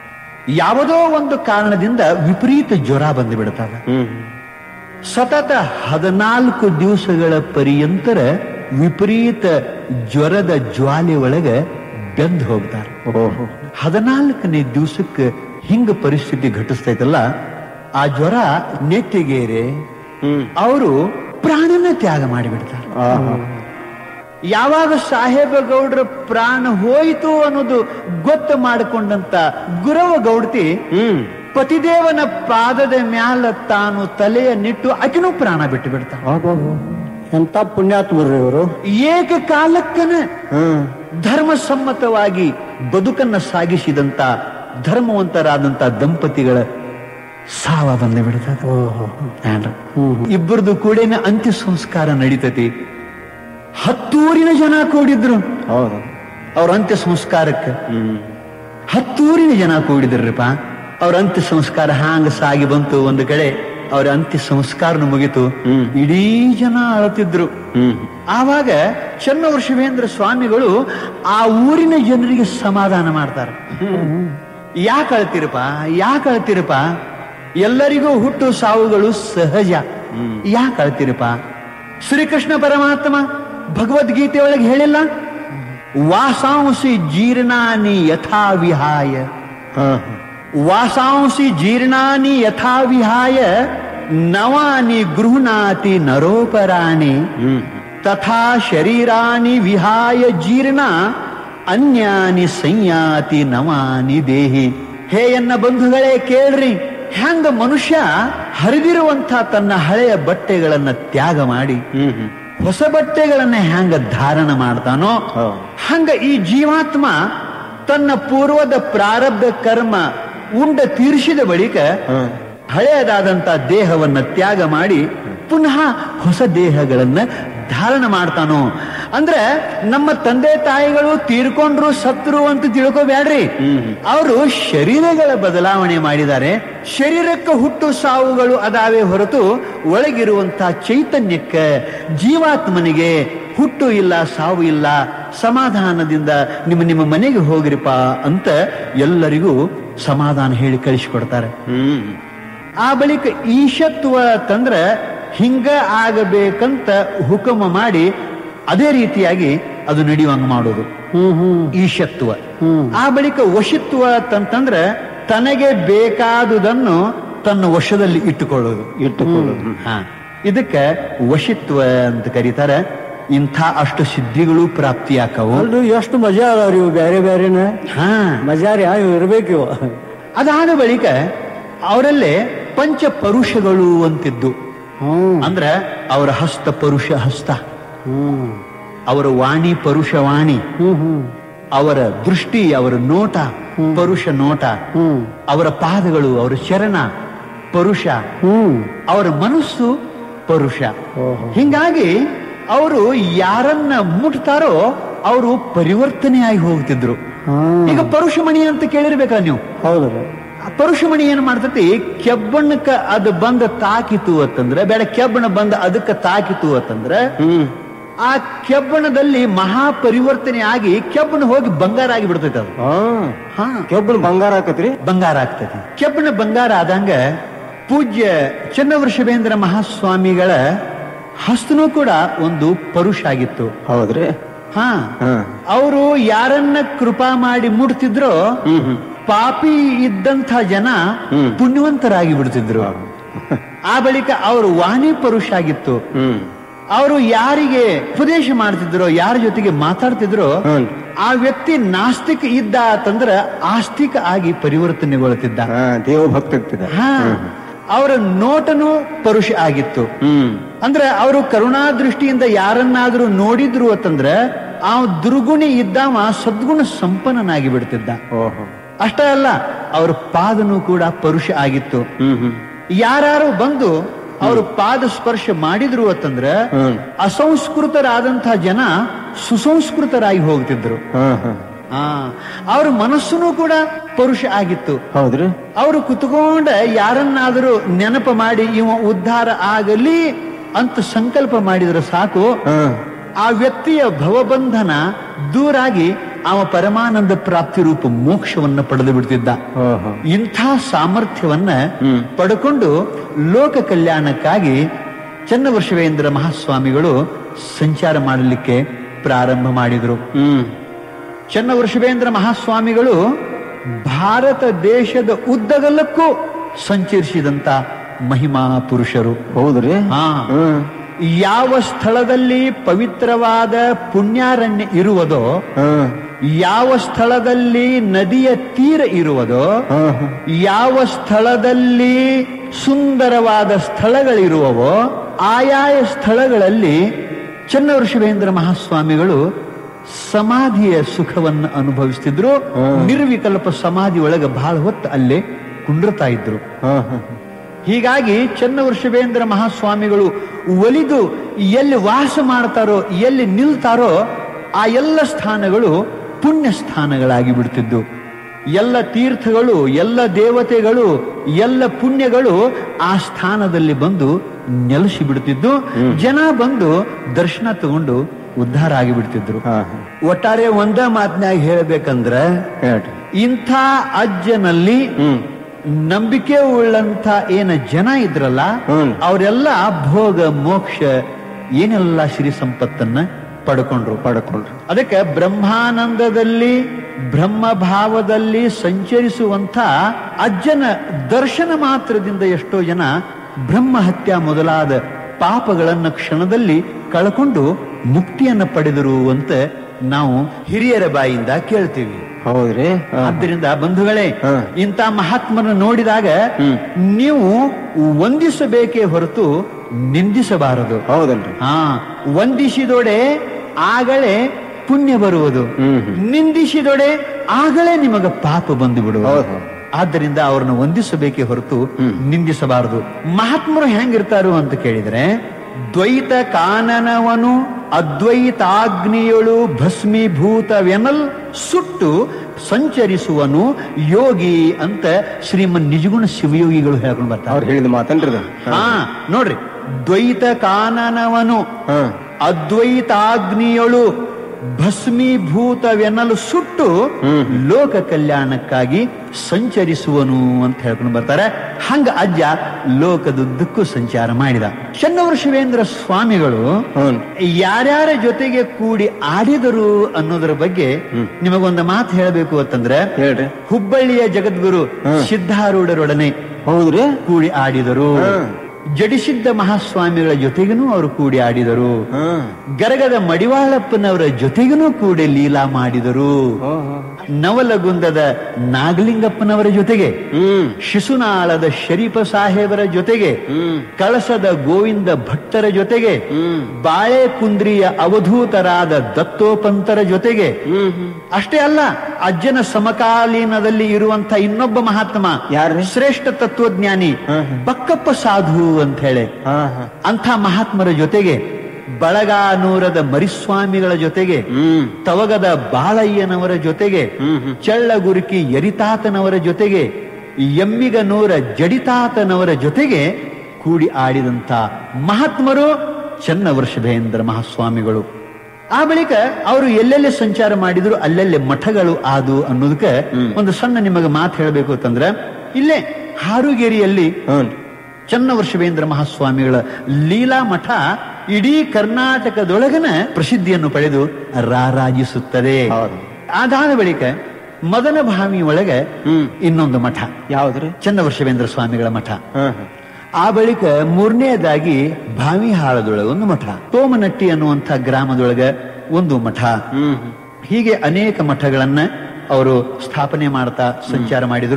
ಯಾವುದೋ ಒಂದು ಕಾರಣದಿಂದ ವಿಪರೀತ ಜ್ವರ ಬಂದು ಬಿಡ್ತವೆ ಹ್ಮ್ ಸತತ ಹದಿನಾಲ್ಕು ದಿವಸಗಳ ಪರ್ಯಂತರ ವಿಪರೀತ ಜ್ವರದ ಜ್ವಾಲೆ ಒಳಗ ಬೆಂದು ಹೋಗ್ತಾರೆ ಓಹೋ ಹದಿನಾಲ್ಕನೇ ದಿವಸಕ್ಕೆ ಹಿಂಗ ಪರಿಸ್ಥಿತಿ ಘಟಿಸ್ತೈತಲ್ಲ ಆ ಜ್ವರ ನೆತ್ತಿಗೇರೆ ಹ್ಮ್ ಅವರು ಪ್ರಾಣನ ತ್ಯಾಗ ಮಾಡಿಬಿಡ್ತಾರೆ ಆಹಾ ಯಾವಾಗ ಸಾಹೇಬ ಗೌಡ್ರ ಪ್ರಾಣ ಹೋಯಿತು ಅನ್ನೋದು ಗೊತ್ತು ಮಾಡಿಕೊಂಡಂತ ಗುರವ ಗೌಡ್ತಿ ಹ್ಮ್ ಪತಿದೇವನ ಪಾದದ ಮ್ಯಾಲ ತಾನು ತಲೆಯ ನಿಟ್ಟು ಆಕಿನೂ ಪ್ರಾಣ ಬಿಟ್ಟು ಬಿಡ್ತಾಳ ಆಬಾಬಾ. ಎಂತ ಪುಣ್ಯಾತ್ಮರ್ರಿ ಇವರು ಏಕಕಾಲಕ್ಕನ ಹ್ಮ್ ಧರ್ಮಸಮ್ಮತವಾಗಿ ಬದುಕನ್ನ ಸಾಗಿಸಿದಂತ ಧರ್ಮವಂತರಾದಂತ ದಂಪತಿಗಳ ಸಾವ ಬಂದು ಬಿಡ್ತದ ಓಹೋ ಇಬ್ಬರದು ಕೂಡ ಅಂತ್ಯ ಸಂಸ್ಕಾರ ನಡೀತತಿ ಹತ್ತೂರಿನ ಜನ ಕೂಡಿದ್ರು ಹೌದು ಅವ್ರ ಅಂತ್ಯ ಸಂಸ್ಕಾರಕ್ಕೆ ಹ್ಮ್ ಹತ್ತೂರಿನ ಜನ ಕೂಡಿದ್ರಪ್ಪ ಅವ್ರ ಅಂತ್ಯ ಸಂಸ್ಕಾರ ಹಾಂಗ ಸಾಗಿ ಬಂತು ಒಂದು ಕಡೆ ಅವ್ರ ಅಂತ್ಯ ಸಂಸ್ಕಾರನು ಮುಗಿತು ಹ್ಮ್. ಇಡೀ ಜನ ಅಳತಿದ್ರು ಹ್ಮ್ ಆವಾಗ ಚನ್ನವೃಷಭೇಂದ್ರ ಸ್ವಾಮಿಗಳು ಆ ಊರಿನ ಜನರಿಗೆ ಸಮಾಧಾನ ಮಾಡ್ತಾರೆ ಯಾಕೆ ಅಳ್ತಿರಪ್ಪ ಯಾಕೆ ಅಳ್ತಿರಪ್ಪ ಎಲ್ಲರಿಗೂ ಹುಟ್ಟು ಸಾವುಗಳು ಸಹಜ ಯಾಕೆ ಅಳ್ತಿರಪ್ಪ ಶ್ರೀಕೃಷ್ಣ ಪರಮಾತ್ಮ ಭಗವದ್ಗೀತೆ ಒಳಗೆ ಹೇಳಿಲ್ಲ ವಾಸಾಂಸಿ ಜೀರ್ಣಾನಿ ಯಥಾ ವಿಹಾಯ ಹಾ ವಾಸಾಂಸಿ ಜೀರ್ಣಾನಿ ಯಥಾ ವಿಹಾಯ ನವಾನಿ ಗೃಹ್ಣಾತಿ ನರೋಪರಾಣಿ ಹ್ಮ್ ತಥಾ ಶರೀರಾನಿ ವಿಹಾಯ ಜೀರ್ಣ ಅನ್ಯಾನಿ ಸಂಯಾತಿ ನವಾನಿ ದೇಹಿ ಹೇ ಎನ್ನ ಬಂಧುಗಳೇ ಕೇಳ್ರಿ ಹೆಂಗ ಮನುಷ್ಯ ಹರಿದಿರುವಂತ ತನ್ನ ಹಳೆಯ ಬಟ್ಟೆಗಳನ್ನ ತ್ಯಾಗ ಮಾಡಿ ಹ್ಮ್ ಹ್ಮ್ ಹೊಸ ಬಟ್ಟೆಗಳನ್ನ ಹೆಂಗ ಧಾರಣ ಮಾಡ್ತಾನೋ ಹೌದು. ಹಂಗ ಈ ಜೀವಾತ್ಮ ತನ್ನ ಪೂರ್ವದ ಪ್ರಾರಬ್ಧ ಕರ್ಮ ಉಂಡ ತೀರಿಸಿದ ಬಳಿಕ ಹ್ಮ್ ಹಳೆಯದಾದಂತ ದೇಹವನ್ನ ತ್ಯಾಗ ಮಾಡಿ ಪುನಃ ಹೊಸ ದೇಹಗಳನ್ನ ಧಾರಣ ಮಾಡ್ತಾನೋ ಅಂದ್ರೆ ನಮ್ಮ ತಂದೆ ತಾಯಿಗಳು ತೀರ್ಕೊಂಡ್ರು ಸತ್ರು ಅಂತ ತಿಳ್ಕೊಬ್ಯಾಡ್ರಿ ಅವರು ಶರೀರಗಳ ಬದಲಾವಣೆ ಮಾಡಿದ್ದಾರೆ ಶರೀರಕ್ಕೆ ಹುಟ್ಟು ಸಾವುಗಳು ಅದಾವೆ ಹೊರತು ಒಳಗಿರುವಂತ ಚೈತನ್ಯಕ್ಕೆ ಜೀವಾತ್ಮನಿಗೆ ಹುಟ್ಟು ಇಲ್ಲ ಸಾವು ಇಲ್ಲ ಸಮಾಧಾನದಿಂದ ನಿಮ್ಮ ನಿಮ್ಮ ಮನೆಗೆ ಹೋಗಿರಿಪ್ಪ ಅಂತ ಎಲ್ಲರಿಗೂ ಸಮಾಧಾನ ಹೇಳಿ ಕಳಿಸಿಕೊಡ್ತಾರೆ ಹ್ಮ್ ಆ ಬಳಿಕ ಈಶತ್ವ ತಂದ್ರ ಹಿಂಗ ಆಗಬೇಕಂತ ಹುಕುಮ ಮಾಡಿ ಅದೇ ರೀತಿಯಾಗಿ ಅದು ನಡೆಯುವಂಗ ಮಾಡೋದು ಹ್ಮ್ ಹ್ಮ್ ಈಶತ್ವ ಹ್ಮ್. ಆ ಬಳಿಕ ವಶಿತ್ವ ಅಂತಂದ್ರ ತನಗೆ ಬೇಕಾದುದನ್ನು ತನ್ನ ವಶದಲ್ಲಿ ಇಟ್ಟುಕೊಳ್ಳೋದು ಇಟ್ಟುಕೊಳ್ಳೋದು ಹಾ ಇದಕ್ಕೆ ವಶಿತ್ವ ಅಂತ ಕರೀತಾರೆ ಇಂಥ ಅಷ್ಟು ಸಿದ್ಧಿಗಳು ಪ್ರಾಪ್ತಿಯಾಕವು ಅಲ್ರಿ ಎಷ್ಟು ಮಜಾ ಅದಾವ್ರಿ ಇವು ಬೇರೆ ಬೇರೆನ ಹಾ ಮಜಾ ರೀ ಇವು ಇರ್ಬೇಕು ಇವು ಅದಾದ ಬಳಿಕ ಅವರಲ್ಲೇ ಪಂಚ ಪರುಷಗಳು ಅಂತಿದ್ದು ಹ್ಮ್ ಅಂದ್ರ ಅವರ ಹಸ್ತ ಪರುಷ ಹಸ್ತ ಹ್ಮ್ ಅವರ ವಾಣಿ ಪರುಷ ವಾಣಿ ಹ್ಮ್ ಹ್ಮ್ ಅವರ ದೃಷ್ಟಿ ಅವರ ನೋಟ ಪರುಷ ನೋಟ ಹ್ಮ್ ಅವರ ಪಾದಗಳು ಅವರ ಚರಣ ಪರುಷ ಹ್ಮ್ ಅವರ ಮನಸ್ಸು ಪರುಷ ಓಹೋ. ಹಿಂಗಾಗಿ ಅವರು ಯಾರನ್ನ ಮುಟ್ತಾರೋ ಅವರು ಪರಿವರ್ತನೆಯಾಗಿ ಹೋಗ್ತಿದ್ರು ಹ್ಮ್ ಈಗ ಪರುಷಮಣಿ ಅಂತ ಕೇಳಿರ್ಬೇಕಲ್ಲ ನೀವು ಹೌದ್ರಿ ಆ ಪರುಷಮಣಿ ಏನ್ ಮಾಡ್ತತಿ ಕೆಬ್ಬಣ್ಣಕ್ಕ ಅದು ಬಂದ ತಾಕಿತು ಅಂತಂದ್ರೆ ಬೇಡ ಕೆಬ್ಬಣ ಬಂದ ಅದಕ್ಕೆ ತಾಕಿತು ಅಂತಂದ್ರೆ ಹ್ಮ್ ಆ ಕೆಬ್ಬಣದಲ್ಲಿ ಮಹಾ ಪರಿವರ್ತನೆ ಆಗಿ ಕೆಬ್ಬಣ ಹೋಗಿ ಬಂಗಾರ ಆಗಿ ಬಿಡ್ತೈತೆ ಅದು ಹಾ ಹಾ ಕೆಬ್ಬನ ಬಂಗಾರ ಹಾಕತ್ರಿ ಬಂಗಾರ ಆಗ್ತೈತಿ ಕೆಬ್ಬಣ ಬಂಗಾರ ಆದಂಗ ಪೂಜ್ಯ ಚನ್ನವೃಷಭೇಂದ್ರ ಮಹಾಸ್ವಾಮಿಗಳ ಹಸ್ತನೂ ಕೂಡ ಒಂದು ಪರುಷ ಆಗಿತ್ತು ಹೌದ್ರಿ ಹಾ ಹಾ ಅವರು ಯಾರನ್ನ ಕೃಪಾ ಮಾಡಿ ಮುಡ್ತಿದ್ರೋ ಹ್ಮ್ ಹ್ಮ್ ಪಾಪಿ ಇದ್ದಂಥ ಜನ ಹ್ಮ್. ಪುಣ್ಯವಂತರಾಗಿ ಬಿಡ್ತಿದ್ರು ಆ ಬಳಿಕ ಅವರು ವಾಣಿ ಪರುಷ ಆಗಿತ್ತು ಹ್ಮ್ ಅವರು ಯಾರಿಗೆ ಉಪದೇಶ ಮಾಡ್ತಿದ್ರೋ ಯಾರ ಜೊತೆಗೆ ಮಾತಾಡ್ತಿದ್ರೋ ಹ್ಮ್. ಆ ವ್ಯಕ್ತಿ ನಾಸ್ತಿಕ ಇದ್ದ ಅಂತಂದ್ರ ಆಸ್ತಿಕ ಆಗಿ ಪರಿವರ್ತನೆಗೊಳ್ತಿದ್ದ ಹಾ ದೇವ ಭಕ್ತ ಆಗ್ತಿದ್ದ ಹಾ ಅವರ ನೋಟನು ಪರುಷ ಆಗಿತ್ತು ಹ್ಮ್ ಅಂದ್ರೆ ಅವರು ಕರುಣಾ ದೃಷ್ಟಿಯಿಂದ ಯಾರನ್ನಾದ್ರೂ ನೋಡಿದ್ರು ಅಂತಂದ್ರೆ ಆ ದುರ್ಗುಣಿ ಇದ್ದಾವ ಸದ್ಗುಣ ಸಂಪನ್ನನಾಗಿ ಬಿಡ್ತಿದ್ದ ಓಹೋ ಅಷ್ಟೇ ಅಲ್ಲ ಅವ್ರ ಪಾದನು ಕೂಡ ಪರುಷ ಆಗಿತ್ತು ಹ್ಮ್ ಹ್ಮ್ ಯಾರು ಬಂದು ಅವರು ಪಾದ ಸ್ಪರ್ಶ ಮಾಡಿದ್ರು ಅಂತಂದ್ರೆ ಹ್ಮ್. ಅಸಂಸ್ಕೃತರಾದಂತಹ ಜನ ಸುಸಂಸ್ಕೃತರಾಗಿ ಹೋಗ್ತಿದ್ರು ಹಾ ಹಾ ಆ ಅವ್ರ ಮನಸ್ಸುನು ಕೂಡ ಪರುಷ ಆಗಿತ್ತು ಹೌದ್ರಿ ಅವರು ಕುತ್ಕೊಂಡ ಯಾರನ್ನಾದರೂ ನೆನಪು ಮಾಡಿ ಇವ ಉದ್ಧಾರ ಆಗಲಿ ಅಂತ ಸಂಕಲ್ಪ ಮಾಡಿದ್ರೆ ಸಾಕು ಹಾ ಆ ವ್ಯಕ್ತಿಯ ಭವಬಂಧನ ದೂರಾಗಿ ಅವ ಪರಮಾನಂದ ಪ್ರಾಪ್ತಿ ರೂಪ ಮೋಕ್ಷವನ್ನ ಪಡೆದು ಬಿಡ್ತಿದ್ದ ಓಹೋ ಇಂಥ ಸಾಮರ್ಥ್ಯವನ್ನ ಹ್ಮ್. ಪಡ್ಕೊಂಡು ಲೋಕ ಕಲ್ಯಾಣಕ್ಕಾಗಿ ಚನ್ನವರ್ಷವೇಂದ್ರ ಮಹಾಸ್ವಾಮಿಗಳು ಸಂಚಾರ ಮಾಡಲಿಕ್ಕೆ ಪ್ರಾರಂಭ ಮಾಡಿದರು ಹ್ಮ್ ಚನ್ನವೃಷಭೇಂದ್ರ ಮಹಾಸ್ವಾಮಿಗಳು ಭಾರತ ದೇಶದ ಉದ್ದಗಲಕ್ಕೂ ಸಂಚರಿಸಿದಂತ ಮಹಿಮಾ ಪುರುಷರು ಹೌದ್ರಿ ಹಾ ಹ್ಮ್ ಯಾವ ಸ್ಥಳದಲ್ಲಿ ಪವಿತ್ರವಾದ ಪುಣ್ಯಾರಣ್ಯ ಇರುವುದೋ ಹ್ಮ್ ಯಾವ ಸ್ಥಳದಲ್ಲಿ ನದಿಯ ತೀರ ಇರುವುದೋ ಹಾ ಹಾ ಯಾವ ಸ್ಥಳದಲ್ಲಿ ಸುಂದರವಾದ ಸ್ಥಳಗಳಿರುವವೋ ಆಯಾಯ ಸ್ಥಳಗಳಲ್ಲಿ ಚನ್ನವೃಷಭೇಂದ್ರ ಮಹಾಸ್ವಾಮಿಗಳು ಸಮಾಧಿಯ ಸುಖವನ್ನು ಅನುಭವಿಸ್ತಿದ್ರು ನಿರ್ವಿಕಲ್ಪ ಸಮಾಧಿ ಒಳಗೆ ಬಹಳ ಹೊತ್ತು ಅಲ್ಲೇ ಕುಂಡ್ರತಾ ಇದ್ರು ಹಾ ಹಾ ಹೀಗಾಗಿ ಚನ್ನವೃಷಭೇಂದ್ರ ಮಹಾಸ್ವಾಮಿಗಳು ಒಲಿದು ಎಲ್ಲಿ ವಾಸ ಮಾಡ್ತಾರೋ ಎಲ್ಲಿ ನಿಲ್ತಾರೋ ಆ ಎಲ್ಲ ಸ್ಥಾನಗಳು ಪುಣ್ಯ ಸ್ಥಾನಗಳಾಗಿ ಬಿಡ್ತಿದ್ದು ಎಲ್ಲ ತೀರ್ಥಗಳು ಎಲ್ಲ ದೇವತೆಗಳು ಎಲ್ಲ ಪುಣ್ಯಗಳು ಆ ಸ್ಥಾನದಲ್ಲಿ ಬಂದು ನೆಲೆಸಿ ಬಿಡ್ತಿದ್ದು ಜನ ಬಂದು ದರ್ಶನ ತಗೊಂಡು ಉದ್ಧಾರ ಆಗಿ ಬಿಡ್ತಿದ್ರು ಹಾ ಹಾ ಒಟ್ಟಾರೆ ಒಂದ ಮಾತನಾಗ ಹೇಳ್ಬೇಕಂದ್ರೆ ಹೇಳ್ರಿ ಇಂಥ ಅಜ್ಜನಲ್ಲಿ ಹ್ಮ್ ನಂಬಿಕೆ ಉಳ್ಳಂತ ಏನ ಜನ ಇದ್ರಲ್ಲ ಹ್ಮ್. ಅವರೆಲ್ಲ ಭೋಗ ಮೋಕ್ಷ ಏನೆಲ್ಲ ಶ್ರೀ ಸಂಪತ್ತನ್ನ ಪಡ್ಕೊಂಡ್ರು ಪಡ್ಕೊಂಡ್ರಿ ಅದಕ್ಕೆ ಬ್ರಹ್ಮಾನಂದದಲ್ಲಿ ಬ್ರಹ್ಮ ಭಾವದಲ್ಲಿ ಸಂಚರಿಸುವಂತ ಅಜ್ಜನ ದರ್ಶನ ಮಾತ್ರದಿಂದ ಎಷ್ಟೋ ಜನ ಬ್ರಹ್ಮ ಹತ್ಯ ಮೊದಲಾದ ಪಾಪಗಳನ್ನ ಕ್ಷಣದಲ್ಲಿ ಕಳ್ಕೊಂಡು ಮುಕ್ತಿಯನ್ನ ಪಡೆದರು ಅಂತ ನಾವು ಹಿರಿಯರ ಬಾಯಿಂದ ಕೇಳ್ತೀವಿ ಹೌದ್ರಿ ಹಾ ಆದ್ದರಿಂದ ಬಂಧುಗಳೇ ಹಾ. ಇಂಥ ಮಹಾತ್ಮನ ನೋಡಿದಾಗ ಹ್ಮ್. ನೀವು ವಂದಿಸಬೇಕೇ ಹೊರತು ನಿಂದಿಸಬಾರದು ಹೌದಲ್ರಿ ಹಾ ವಂದಿಸಿದೊಡೆ ಆಗಲೇ ಪುಣ್ಯ ಬರುವುದು ಹ್ಮ್ ಹ್ಮ್. ನಿಂದಿಸಿದೊಡೆ ಆಗಲೇ ನಿಮಗ ಪಾಪ ಬಂದು ಬಿಡುವುದು ಹೌದು, ಹೌದು. ಆದ್ದರಿಂದ ಅವ್ರನ್ನ ವಂದಿಸಬೇಕೇ ಹೊರತು ನಿಂದಿಸಬಾರದು ಮಹಾತ್ಮರು ಹೆಂಗಿರ್ತಾರು ಅಂತ ಕೇಳಿದ್ರೆ ದ್ವೈತ ಕಾನನವನು ಅದ್ವೈತಾಗ್ನಿಯಳು ಭಸ್ಮೀಭೂತವೆನಲ್ ಸುಟ್ಟು ಸಂಚರಿಸುವನು ಯೋಗಿ ಅಂತ ಶ್ರೀಮನ್ ನಿಜಗುಣ ಶಿವಯೋಗಿಗಳು ಹೇಳ್ಕೊಂಡು ಬರ್ತಾರೆ ಅವ್ರು ಹೇಳಿದ ಮಾತನ್ರಿ ಇದು ಹಾ ನೋಡ್ರಿ ದ್ವೈತ ಕಾನನವನು ಹಾ ಅದ್ವೈತಾಗ್ನಿಯಳು ಭಸ್ಮೀಭೂತವೆನ್ನಲು ಸುಟ್ಟು ಲೋಕ ಕಲ್ಯಾಣಕ್ಕಾಗಿ ಸಂಚರಿಸುವನು ಅಂತ ಹೇಳ್ಕೊಂಡು ಬರ್ತಾರೆ ಹಂಗ ಅಜ್ಜ ಲೋಕದುದ್ದಕ್ಕೂ ಸಂಚಾರ ಮಾಡಿದ ಚನ್ನವರ ಶಿವೇಂದ್ರ ಸ್ವಾಮಿಗಳು ಹ್ಮ್ ಯಾರ್ಯಾರ ಜೊತೆಗೆ ಕೂಡಿ ಆಡಿದರು ಅನ್ನೋದರ ಬಗ್ಗೆ ನಿಮಗೊಂದು ಮಾತು ಹೇಳಬೇಕು ಅಂತಂದ್ರೆ ಹೇಳ್ರಿ ಹುಬ್ಬಳ್ಳಿಯ ಜಗದ್ಗುರು ಸಿದ್ಧಾರೂಢರೊಡನೆ ಹೌದ್ರಿ ಕೂಡಿ ಆಡಿದರು ಹ್ಮ್. ಜಡಿಸಿದ್ದ ಮಹಾಸ್ವಾಮಿಗಳ ಜೊತೆಗೂ ಅವರು ಕೂಡಿ ಆಡಿದರು ಹಾ ಗರಗದ ಮಡಿವಾಳಪ್ಪನವರ ಜೊತೆಗೂ ಕೂಡಿ ಲೀಲಾ ಮಾಡಿದರು ಓಹೋ. ನವಲಗುಂದದ ನಾಗಲಿಂಗಪ್ಪನವರ ಜೊತೆಗೆ ಹ್ಮ್ ಶಿಶುನಾಳದ ಶರೀಫ ಸಾಹೇಬರ ಜೊತೆಗೆ ಹ್ಮ್ ಕಳಸದ ಗೋವಿಂದ ಭಟ್ಟರ ಜೊತೆಗೆ ಹ್ಮ್ ಬಾಳೆಕುಂದ್ರಿಯ ಅವಧೂತರಾದ ದತ್ತೋಪಂತರ ಜೊತೆಗೆ ಹ್ಮ್ ಹ್ಮ್ ಅಷ್ಟೇ ಅಲ್ಲ ಅಜ್ಜನ ಸಮಕಾಲೀನದಲ್ಲಿ ಇರುವಂತ ಇನ್ನೊಬ್ಬ ಮಹಾತ್ಮ ಯಾರ್ರಿ? ಶ್ರೇಷ್ಠ ತತ್ವಜ್ಞಾನಿ ಹ್ಮ್ ಹ್ಮ್. ಬಕ್ಕಪ್ಪ ಸಾಧು ಅಂತ ಹೇಳಿ ಹಾ ಹಾ ಅಂಥ ಮಹಾತ್ಮರ ಜೊತೆಗೆ ಬಳಗಾನೂರದ ಮರಿಸ್ವಾಮಿಗಳ ಜೊತೆಗೆ ಹ್ಮ್ ತವಗದ ಬಾಳಯ್ಯನವರ ಜೊತೆಗೆ ಹ್ಮ್ ಹ್ಮ್ ಚಳ್ಳಗುರುಕಿ ಯರಿತಾತನವರ ಜೊತೆಗೆ ಎಮ್ಮಿಗನೂರ ಜಡಿತಾತನವರ ಜೊತೆಗೆ ಕೂಡಿ ಆಡಿದಂತ ಮಹಾತ್ಮರು ಚನ್ನವರ್ಷಭೇಂದ್ರ ಮಹಾಸ್ವಾಮಿಗಳು ಆ ಬಳಿಕ ಅವರು ಎಲ್ಲೆಲ್ಲಿ ಸಂಚಾರ ಮಾಡಿದ್ರು ಅಲ್ಲೆಲ್ಲಿ ಮಠಗಳು ಆದು ಅನ್ನೋದಕ್ಕೆ ಒಂದು ಸಣ್ಣ ನಿಮಗೆ ಮಾತು ಹೇಳಬೇಕು ಅಂತಂದ್ರೆ ಇಲ್ಲೇ ಹಾರುಗೇರಿಯಲ್ಲಿ ಹ್ಮ್ ಚನ್ನವರ್ಷವೇಂದ್ರ ಮಹಾಸ್ವಾಮಿಗಳ ಲೀಲಾ ಮಠ ಇಡೀ ಕರ್ನಾಟಕದೊಳಗನ ಪ್ರಸಿದ್ಧಿಯನ್ನು ಪಡೆದು ರಾರಾಜಿಸುತ್ತದೆ ಹೌದು. ಅದಾದ ಬಳಿಕ ಮದನ ಭಾವಿ ಒಳಗೆ ಹ್ಮ್ ಇನ್ನೊಂದು ಮಠ ಯಾವ್ದ್ರಿ ಚನ್ನವರ್ಷವೇಂದ್ರ ಸ್ವಾಮಿಗಳ ಮಠ ಹಾ ಹಾ ಆ ಬಳಿಕ ಮೂರನೇದಾಗಿ ಭಾವಿಹಾಳದೊಳಗೆ ಒಂದು ಮಠ ತೋಮನಟ್ಟಿ ಅನ್ನುವಂಥ ಗ್ರಾಮದೊಳಗೆ ಒಂದು ಮಠ ಹ್ಮ್ ಹ್ಮ್ ಹೀಗೆ ಅನೇಕ ಮಠಗಳನ್ನ ಅವರು ಸ್ಥಾಪನೆ ಮಾಡ್ತಾ ಸಂಚಾರ ಮಾಡಿದ್ರು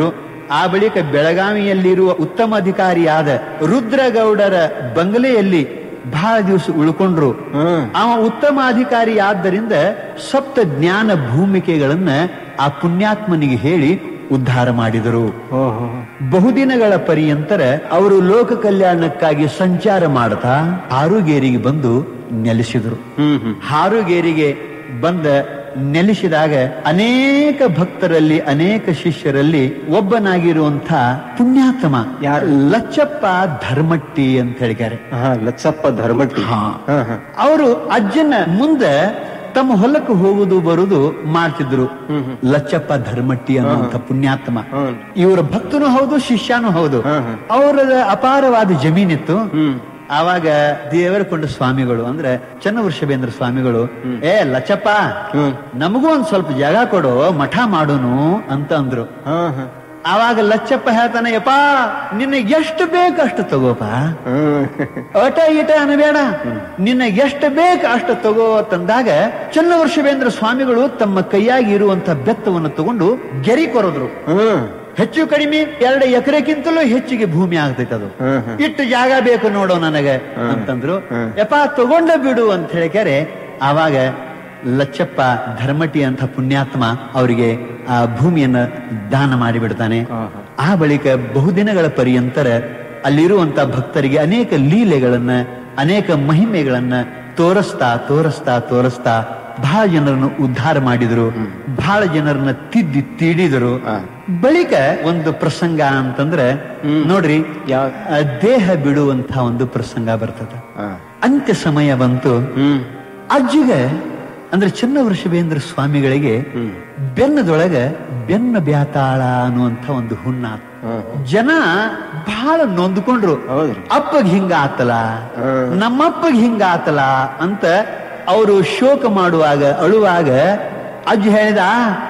ಆ ಬಳಿಕ ಬೆಳಗಾವಿಯಲ್ಲಿರುವ ಉತ್ತಮ ಅಧಿಕಾರಿಯಾದ ರುದ್ರಗೌಡರ ಬಂಗಲೆಯಲ್ಲಿ ಬಹಳ ದಿವಸ ಉಳ್ಕೊಂಡ್ರು ಹ್ಮ್ ಅವ ಉತ್ತಮ ಅಧಿಕಾರಿ ಆದ್ದರಿಂದ ಸಪ್ತ ಜ್ಞಾನ ಭೂಮಿಕೆಗಳನ್ನ ಆ ಪುಣ್ಯಾತ್ಮನಿಗೆ ಹೇಳಿ ಉದ್ಧಾರ ಮಾಡಿದರು ಓಹೋ ಬಹುದಿನಗಳ ಪರ್ಯಂತರ ಅವರು ಲೋಕ ಕಲ್ಯಾಣಕ್ಕಾಗಿ ಸಂಚಾರ ಮಾಡ್ತಾ ಹಾರುಗೇರಿಗೆ ಬಂದು ನೆಲೆಸಿದರು ಹ್ಮ್ ಹ್ಮ್ ಹಾರುಗೇರಿಗೆ ಬಂದ ನೆಲೆಸಿದಾಗ ಅನೇಕ ಭಕ್ತರಲ್ಲಿ ಅನೇಕ ಶಿಷ್ಯರಲ್ಲಿ ಒಬ್ಬನಾಗಿರುವಂಥ ಪುಣ್ಯಾತ್ಮ ಯಾರು? ಲಚ್ಚಪ್ಪ ಧರ್ಮಟ್ಟಿ ಅಂತ ಹೇಳಿದ್ದಾರೆ ಹಾ ಲಚ್ಚಪ್ಪ ಧರ್ಮಟ್ಟಿ ಹಾ. ಹಾ ಹಾ ಅವರು ಅಜ್ಜನ ಮುಂದೆ ತಮ್ಮ ಹೊಲಕ್ಕೆ ಹೋಗುದು ಬರುದು ಮಾಡ್ತಿದ್ರು ಲಚ್ಚಪ್ಪ ಧರ್ಮಟ್ಟಿ ಅನ್ನುವಂಥ ಪುಣ್ಯಾತ್ಮ ಹ್ಮ್. ಇವರ ಭಕ್ತನು ಹೌದು ಶಿಷ್ಯನೂ ಹೌದು ಹ್ಮ್, ಹ್ಮ್. ಅವರದ ಅಪಾರವಾದ ಜಮೀನಿತ್ತು ಹ್ಮ್ ಆವಾಗ ದೇವರಕೊಂಡ ಸ್ವಾಮಿಗಳು ಅಂದ್ರೆ ಚನ್ನವೃಷಭೇಂದ್ರ ಸ್ವಾಮಿಗಳು ಏ ಲಚ್ಚಪ್ಪ ಹ್ಮ್. ನಮಗೂ ಒಂದ್ ಸ್ವಲ್ಪ ಜಾಗ ಕೊಡು ಮಠ ಮಾಡೋನು ಅಂತ ಅಂದ್ರು ಹಾ ಹಾ ಆವಾಗ ಲಚ್ಚಪ್ಪ ಹೇಳ್ತಾನೆ ಯಪ್ಪ ನಿನ್ನ ಎಷ್ಟು ಬೇಕು ಅಷ್ಟು ತಗೋಪ ಹ್ಮ್ ಅಟ ಇಟ ಅನಬೇಡ ನಿನ್ನ ಎಷ್ಟು ಬೇಕು ಅಷ್ಟು ತಗೋ ತಂದಾಗ ಚನ್ನವರ್ಷವೇಂದ್ರ ಸ್ವಾಮಿಗಳು ತಮ್ಮ ಕೈಯಾಗಿ ಇರುವಂತ ಬೆತ್ತವನ್ನು ತಗೊಂಡು ಗೆರಿ ಕೊರದ್ರು ಹ್ಮ್ ಹೆಚ್ಚು ಕಡಿಮೆ ಎರಡು ಎಕರೆಕ್ಕಿಂತಲೂ ಹೆಚ್ಚಿಗೆ ಭೂಮಿ ಆಗ್ತೈತೆ ಅದು ಹ್ಮ್ ಹ್ಮ್ ಇಟ್ಟು ಜಾಗ ಬೇಕು ನೋಡೋ ನನಗೆ ಅಂತಂದ್ರು ಹ್ಮ್. ಯಪ್ಪ ತಗೊಂಡ ಬಿಡು ಅಂತ ಹೇಳಿಕ್ಯಾರೆ ಆವಾಗ ಲಚ್ಚಪ್ಪ ಧರ್ಮಟಿ ಅಂತ ಪುಣ್ಯಾತ್ಮ ಅವರಿಗೆ ಆ ಭೂಮಿಯನ್ನ ದಾನ ಮಾಡಿಬಿಡ್ತಾನೆ ಆಹಾ. ಆ ಬಳಿಕ ಬಹುದಿನಗಳ ಪರ್ಯಂತರ ಅಲ್ಲಿರುವಂತ ಭಕ್ತರಿಗೆ ಅನೇಕ ಲೀಲೆಗಳನ್ನ ಅನೇಕ ಮಹಿಮೆಗಳನ್ನ ತೋರಿಸ್ತಾ ತೋರಿಸ್ತಾ ತೋರಿಸ್ತಾ ಬಹಳ ಜನರನ್ನು ಉದ್ಧಾರ ಮಾಡಿದ್ರು ಬಹಳ ಜನರನ್ನ ತಿದ್ದಿ ತೀಡಿದರು ಆ. ಬಳಿಕ ಒಂದು ಪ್ರಸಂಗ ಅಂತಂದ್ರೆ ನೋಡ್ರಿ ಯಾವ ಆ, ದೇಹ ಬಿಡುವಂತ ಒಂದು ಪ್ರಸಂಗ ಬರ್ತದೆ ಹಾ ಅಂತ್ಯ ಸಮಯ ಬಂತು ಹ್ಮ್ ಅಜ್ಜಿಗೆ ಅಂದ್ರೆ ಚನ್ನವೃಷಭೇಂದ್ರ ಸ್ವಾಮಿಗಳಿಗೆ ಹ್ಮ್ ಬೆನ್ನದೊಳಗ ಬೆನ್ನ ಬ್ಯಾತಾಳ ಅನ್ನುವಂತ ಒಂದು ಹುಣ್ಣ ಆತು. ಹ್ಮ್ ಜನ ಬಹಳ ನೊಂದ್ಕೊಂಡ್ರು ಹೌದ್ರಿ ಅಪ್ಪಗ್ ಹಿಂಗ ಆತಲ್ಲ ಹ್ಮ್. ನಮ್ಮಪ್ಪಗ್ ಹಿಂಗ ಆತಲ್ಲ ಅಂತ ಅವರು ಶೋಕ ಮಾಡುವಾಗ ಅಳುವಾಗ ಅಜ್ಜಿ ಹೇಳಿದ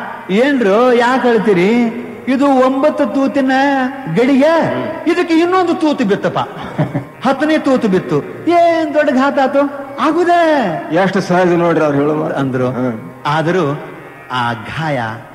ಏನ್ರು ಯಾಕೆ ಅಳ್ತೀರಿ ಇದು ಒಂಬತ್ತು ತೂತಿನ ಗಡಿಗೆ ಇದಕ್ಕೆ ಇನ್ನೊಂದು ತೂತು ಬಿತ್ತಪ್ಪ ಹತ್ತನೇ ತೂತು ಬಿತ್ತು ಏನ್ ದೊಡ್ಡ ಘಾತ ಆತು ಆಗುದೇ ಎಷ್ಟು ಸಹಜ ನೋಡ್ರಿ ಅವ್ರು ಹೇಳೋ ಮಾತು. ಅಂದ್ರು ಹ್ಮ್. ಆದರೂ ಆ ಗಾಯ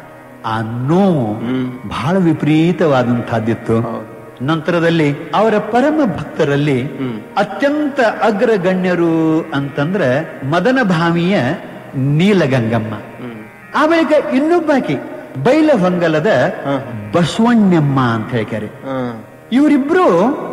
ಆ ನೋವು ಹ್ಮ್. ಬಹಳ ವಿಪರೀತವಾದಂತಹದ್ದಿತ್ತು ಹೌದು. ನಂತರದಲ್ಲಿ ಅವರ ಪರಮ ಭಕ್ತರಲ್ಲಿ ಹ್ಮ್. ಅತ್ಯಂತ ಅಗ್ರಗಣ್ಯರು ಅಂತಂದ್ರೆ ಮದನ ಭಾಮಿಯ ನೀಲಗಂಗಮ್ಮ ಹ್ಮ್ ಆ ಬಳಿಕ ಇನ್ನೊಬ್ಬಾಕಿ ಬೈಲಹೊಂಗಲದ ಹ. ಬಸವಣ್ಣಮ್ಮ ಅಂತ ಹೇಳ್ತಾರೆ ಹ್ಮ್ ಇವರಿಬ್ರು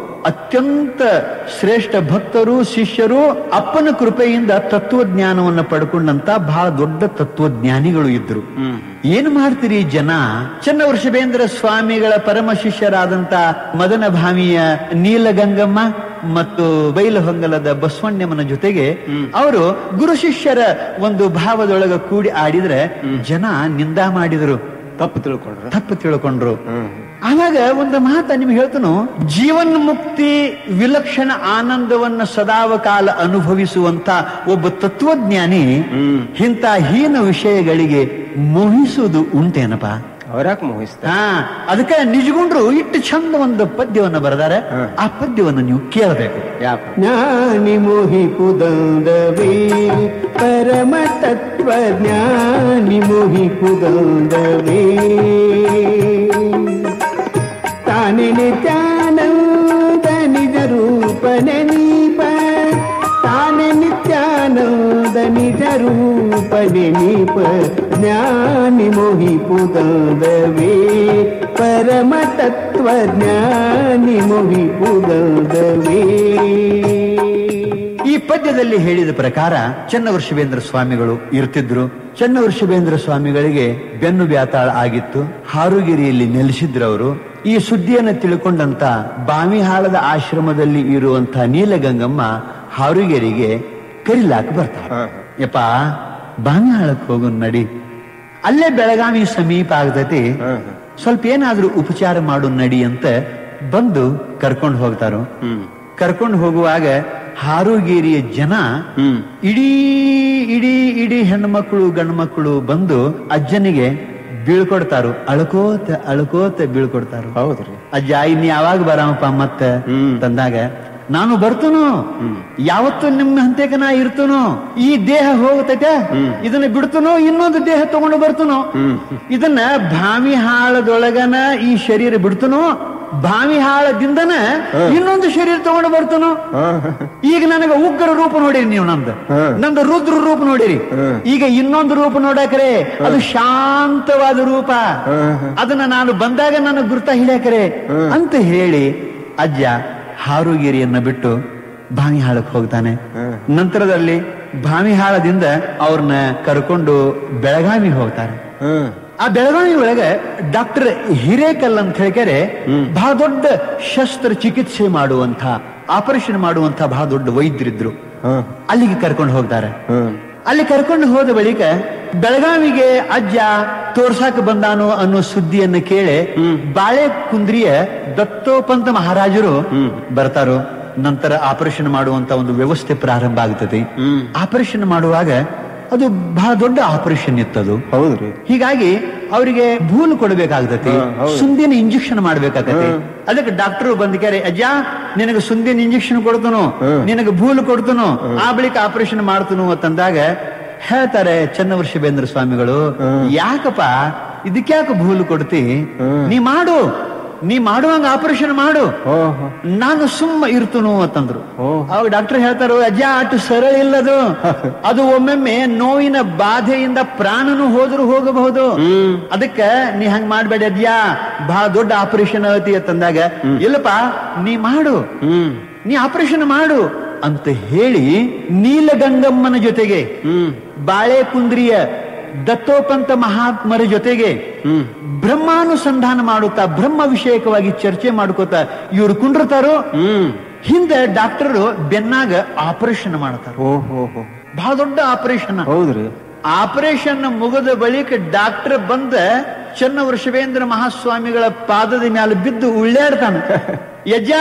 ಅತ್ಯಂತ ಶ್ರೇಷ್ಠ ಭಕ್ತರು ಶಿಷ್ಯರು ಅಪ್ಪನ ಕೃಪೆಯಿಂದ ತತ್ವಜ್ಞಾನವನ್ನು ಪಡ್ಕೊಂಡಂತ ಬಹಳ ದೊಡ್ಡ ತತ್ವಜ್ಞಾನಿಗಳು ಇದ್ರು ಹ್ಮ್ ಏನ್ ಮಾಡ್ತೀರಿ ಜನ ಚನ್ನವೃಷಭೇಂದ್ರ ಸ್ವಾಮಿಗಳ ಪರಮ ಶಿಷ್ಯರಾದಂತ ಮದನ ಭಾಮಿಯ ನೀಲಗಂಗಮ್ಮ ಮತ್ತು ಬೈಲಹೊಂಗಲದ ಬಸವಣ್ಣಮ್ಮನ ಜೊತೆಗೆ ಅವರು ಗುರು ಶಿಷ್ಯರ ಒಂದು ಭಾವದೊಳಗ ಕೂಡಿ ಆಡಿದ್ರೆ ಜನ ನಿಂದ ಮಾಡಿದ್ರು ತಪ್ಪು ತಿಳ್ಕೊಂಡ್ರ ತಪ್ಪು ತಿಳ್ಕೊಂಡ್ರು ಹ್ಮ್ ಆವಾಗ ಒಂದು ಮಾತ ನಿಮ್ಗೆ ಹೇಳ್ತನು ಜೀವನ್ ಮುಕ್ತಿ ವಿಲಕ್ಷಣ ಆನಂದವನ್ನ ಸದಾವಕಾಲ ಅನುಭವಿಸುವಂತ ಒಬ್ಬ ತತ್ವಜ್ಞಾನಿ ಹ್ಮ್ ಇಂಥ ಹೀನ ವಿಷಯಗಳಿಗೆ ಮೋಹಿಸುವುದು ಉಂಟೇನಪ್ಪ ಅವ್ರ್ಯಾಕ್ ಮೋಹಿಸ್ತಾರೆ ಹಾ ಅದಕ್ಕೆ ನಿಜಗುಂಡ್ರು ಇಟ್ಟು ಚಂದ ಒಂದು ಪದ್ಯವನ್ನ ಬರೆದಾರೆ ಹಾ. ಆ ಪದ್ಯವನ್ನು ನೀವು ಕೇಳಬೇಕು ಯಾಕ ಜ್ಞಾನಿ ಮೋಹಿಪುದಂದವೇ ಪರಮ ತತ್ವ ಜ್ಞಾನಿ ಮೋಹಿಪುದಂದವೇ ತಾನೆ ನಿತ್ಯಾನಂದ ನಿಜ ರೂಪ ನೆನೀಪ ತಾನೆ ನಿತ್ಯಾನಂದ ನಿಜ ರೂಪ ನೆನೀಪ ಜ್ಞಾನಿ ಮೋಹಿಪುದಂದವೇ ಪರಮ ತತ್ವ ಜ್ಞಾನಿ ಮೋಹಿಪುದಂದವೇ ಈ ಪದ್ಯದಲ್ಲಿ ಹೇಳಿದ ಪ್ರಕಾರ ಚನ್ನವೃಷಭೇಂದ್ರ ಸ್ವಾಮಿಗಳು ಇರ್ತಿದ್ರು ಚನ್ನವೃಷಭೇಂದ್ರ ಸ್ವಾಮಿಗಳಿಗೆ ಬೆನ್ನು ಬ್ಯಾತಾಳ ಆಗಿತ್ತು ಹಾರುಗಿರಿಯಲ್ಲಿ ನೆಲೆಸಿದ್ರು ಅವರು ಈ ಸುದ್ದಿಯನ್ನು ತಿಳ್ಕೊಂಡಂತ ಬಾವಿಹಾಳದ ಆಶ್ರಮದಲ್ಲಿ ಇರುವಂತ ನೀಲಗಂಗಮ್ಮ ಹಾರುಗೆರಿಗೆ ಕರಿಲಾಕ ಬರ್ತಾಳ ಹಾ. ಯಪ್ಪ ಬಾವಿಹಾಳಕ್ ಹೋಗು ನಡಿ ಅಲ್ಲೇ ಬೆಳಗಾವಿ ಸಮೀಪ ಆಗ್ತೈತಿ ಹಾ, ಹಾ. ಸ್ವಲ್ಪ ಏನಾದ್ರೂ ಉಪಚಾರ ಮಾಡು ನಡಿ ಅಂತ ಬಂದು ಕರ್ಕೊಂಡು ಹೋಗ್ತಾರೋ ಹ್ಮ್ ಕರ್ಕೊಂಡು ಹೋಗುವಾಗ ಹಾರುಗೇರಿಯ ಜನ ಹ್ಮ್ ಇಡೀ ಇಡೀ ಇಡೀ ಹೆಣ್ಮಕ್ಳು ಗಂಡು ಮಕ್ಕಳು ಬಂದು ಅಜ್ಜನಿಗೆ ಬೀಳ್ಕೊಡ್ತಾರು ಅಳ್ಕೋತ ಅಳ್ಕೋತ ಬೀಳ್ಕೊಡ್ತಾರು ಹೌದ್ರಿ ಅಜ್ಜ ಇನ್ ಯಾವಾಗ ಬರಾಮಪ್ಪ ಮತ್ತ ಹ್ಮ್. ತಂದಾಗ ನಾನು ಬರ್ತನು ಯಾವತ್ತು ನಿಮ್ಮ ಹಂತಕ್ಕೆ ನಾ ಇರ್ತನು ಈ ದೇಹ ಹೋಗತೈತೆ ಇದನ್ನ ಬಿಡ್ತನೋ ಇನ್ನೊಂದು ದೇಹ ತಗೊಂಡು ಬರ್ತನೋ ಇದನ್ನ ಭಾವಿ ಹಾಳದೊಳಗನ ಈ ಶರೀರ ಬಿಡ್ತನೋ ಭಾವಿ ಹಾಳದಿಂದನ ಇನ್ನೊಂದು ಶರೀರ ತಗೊಂಡು ಬರ್ತನೋ ಹಾ ಈಗ ನನಗೆ ಉಗ್ರ ರೂಪ ನೋಡಿರಿ ನೀವು ನಂದು ಹ್ಮ್. ನಂದು ರುದ್ರ ರೂಪ ನೋಡಿರಿ ಹ್ಮ್. ಈಗ ಇನ್ನೊಂದು ರೂಪ ನೋಡಕ್ರೆ ಅದು ಶಾಂತವಾದ ರೂಪ ಹ್ಮ್. ಅದನ್ನ ನಾನು ಬಂದಾಗ ನನ್ನ ಗುರ್ತ ಹಿಡಿಯಕರೆ ಅಂತ ಹೇಳಿ ಅಜ್ಜ ಹಾರುಗಿರಿಯನ್ನ ಬಿಟ್ಟು ಭಾವಿಹಾಳಕ್ಕೆ ಹೋಗ್ತಾನೆ ಹ್ಮ್. ನಂತರದಲ್ಲಿ ಭಾವಿಹಾಳದಿಂದ ಅವ್ರನ್ನ ಕರ್ಕೊಂಡು ಬೆಳಗಾವಿ ಹೋಗ್ತಾರೆ ಹ್ಮ್ ಆ ಬೆಳಗಾವಿ ಒಳಗೆ ಡಾಕ್ಟರ್ ಹಿರೇಕಲ್ ಅಂತ ಹೇಳ್ಕರೆ ಬಹಳ ದೊಡ್ಡ ಶಸ್ತ್ರ ಚಿಕಿತ್ಸೆ ಮಾಡುವಂತ ಆಪರೇಷನ್ ಮಾಡುವಂತ ಬಹಳ ದೊಡ್ಡ ವೈದ್ಯರಿದ್ರು ಹ್ಮ್ ಅಲ್ಲಿಗೆ ಕರ್ಕೊಂಡು ಹೋಗ್ತಾರೆ ಹ್ಮ್ ಅಲ್ಲಿ ಕರ್ಕೊಂಡು ಹೋದ ಬಳಿಕ ಬೆಳಗಾವಿಗೆ ಅಜ್ಜ ತೋರ್ಸಾಕ ಬಂದಾನು ಅನ್ನೋ ಸುದ್ದಿಯನ್ನು ಕೇಳಿ ಬಾಳೆ ಕುಂದ್ರಿಯ ದತ್ತೋಪಂತ ಮಹಾರಾಜರು ಬರ್ತಾರೋ ನಂತರ ಆಪರೇಷನ್ ಮಾಡುವಂತ ಒಂದು ವ್ಯವಸ್ಥೆ ಪ್ರಾರಂಭ ಆಗ್ತದೆ ಹ್ಮ್. ಆಪರೇಷನ್ ಮಾಡುವಾಗ ಅದು ಬಹಳ ದೊಡ್ಡ ಆಪರೇಷನ್ ಇತ್ತದು ಹೌದ್ರಿ ಹೀಗಾಗಿ ಅವರಿಗೆ ಭೂಲು ಕೊಡಬೇಕಾಗ್ತತಿ ಹಾ, ಹೌದು. ಸುಂದಿನ ಇಂಜೆಕ್ಷನ್ ಮಾಡ್ಬೇಕಾಗತ್ತೆ ಅದಕ್ಕೆ ಡಾಕ್ಟರ್ ಬಂದಿದ್ದಾರೆ ಅಜ್ಜ ನಿನಗೆ ಸುಂದಿನ ಇಂಜೆಕ್ಷನ್ ಕೊಡ್ತನು ಹ್ಮ್. ನಿನಗೆ ಭೂಲು ಕೊಡ್ತನು ಆ ಬಳಿಕ ಆಪರೇಷನ್ ಮಾಡ್ತನು ಅಂತಂದಾಗ ಹೇಳ್ತಾರೆ ಚನ್ನವರ್ಷಬೇಂದ್ರ ಸ್ವಾಮಿಗಳು ಯಾಕಪ್ಪ ಇದಕ್ಯಾಕೆ ಭೂಲು ಕೊಡ್ತಿ ನೀ ಮಾಡು ನೀ ಮಾಡುವಂಗ ಆಪರೇಷನ್ ಮಾಡು ಓಹೋ ನಾನು ಸುಮ್ಮ ಇರ್ತನು ಅಂತಂದ್ರು ಓ. ಅವಾಗ ಡಾಕ್ಟರ್ ಹೇಳ್ತಾರೋ ಅಜ್ಜ ಅಷ್ಟು ಸರಳ ಇಲ್ಲದು ಅದು ಒಮ್ಮೊಮ್ಮೆ ನೋವಿನ ಬಾಧೆಯಿಂದ ಪ್ರಾಣನು ಹೋದ್ರು ಹೋಗಬಹುದು ಹ್ಮ್. ಅದಕ್ಕ ನೀ ಹಂಗ್ ಮಾಡ್ಬೇಡ ಅಜ್ಜ ಬಹಳ ದೊಡ್ಡ ಆಪರೇಷನ್ ಆಗತಿ ಅಂತಂದಾಗ ಇಲ್ಲಪ್ಪ ನೀ ಮಾಡು ಹ್ಮ್ ನೀ ಆಪರೇಷನ್ ಮಾಡು ಅಂತ ಹೇಳಿ ನೀಲಗಂಗಮ್ಮನ ಜೊತೆಗೆ ಹ್ಮ್ ಬಾಳೆಕುಂದ್ರಿಯ ದತ್ತೋಪಂತ ಮಹಾತ್ಮರ ಜೊತೆಗೆ ಹ್ಮ್ ಬ್ರಹ್ಮಾನುಸಂಧಾನ ಮಾಡುತ್ತಾ ಬ್ರಹ್ಮ ವಿಷಯಕವಾಗಿ ಚರ್ಚೆ ಮಾಡ್ಕೋತಾ ಇವ್ರು ಕುಂಡ್ರತಾರೋ ಹ್ಮ್ ಹಿಂದೆ ಡಾಕ್ಟರ್ ಬೆನ್ನಾಗ ಆಪರೇಷನ್ ಮಾಡ್ತಾರ ಓಹೋ ಹೋ ಬಹಳ ದೊಡ್ಡ ಆಪರೇಷನ್ ಹೌದ್ರಿ ಆಪರೇಷನ್ ಮುಗಿದ ಬಳಿಕ ಡಾಕ್ಟರ್ ಬಂದ ಚನ್ನ ವೃಷಭೇಂದ್ರ ಮಹಾಸ್ವಾಮಿಗಳ ಪಾದದ ಮೇಲೆ ಬಿದ್ದು ಉಳ್ಳಾಡ್ತಾನ ಯಜ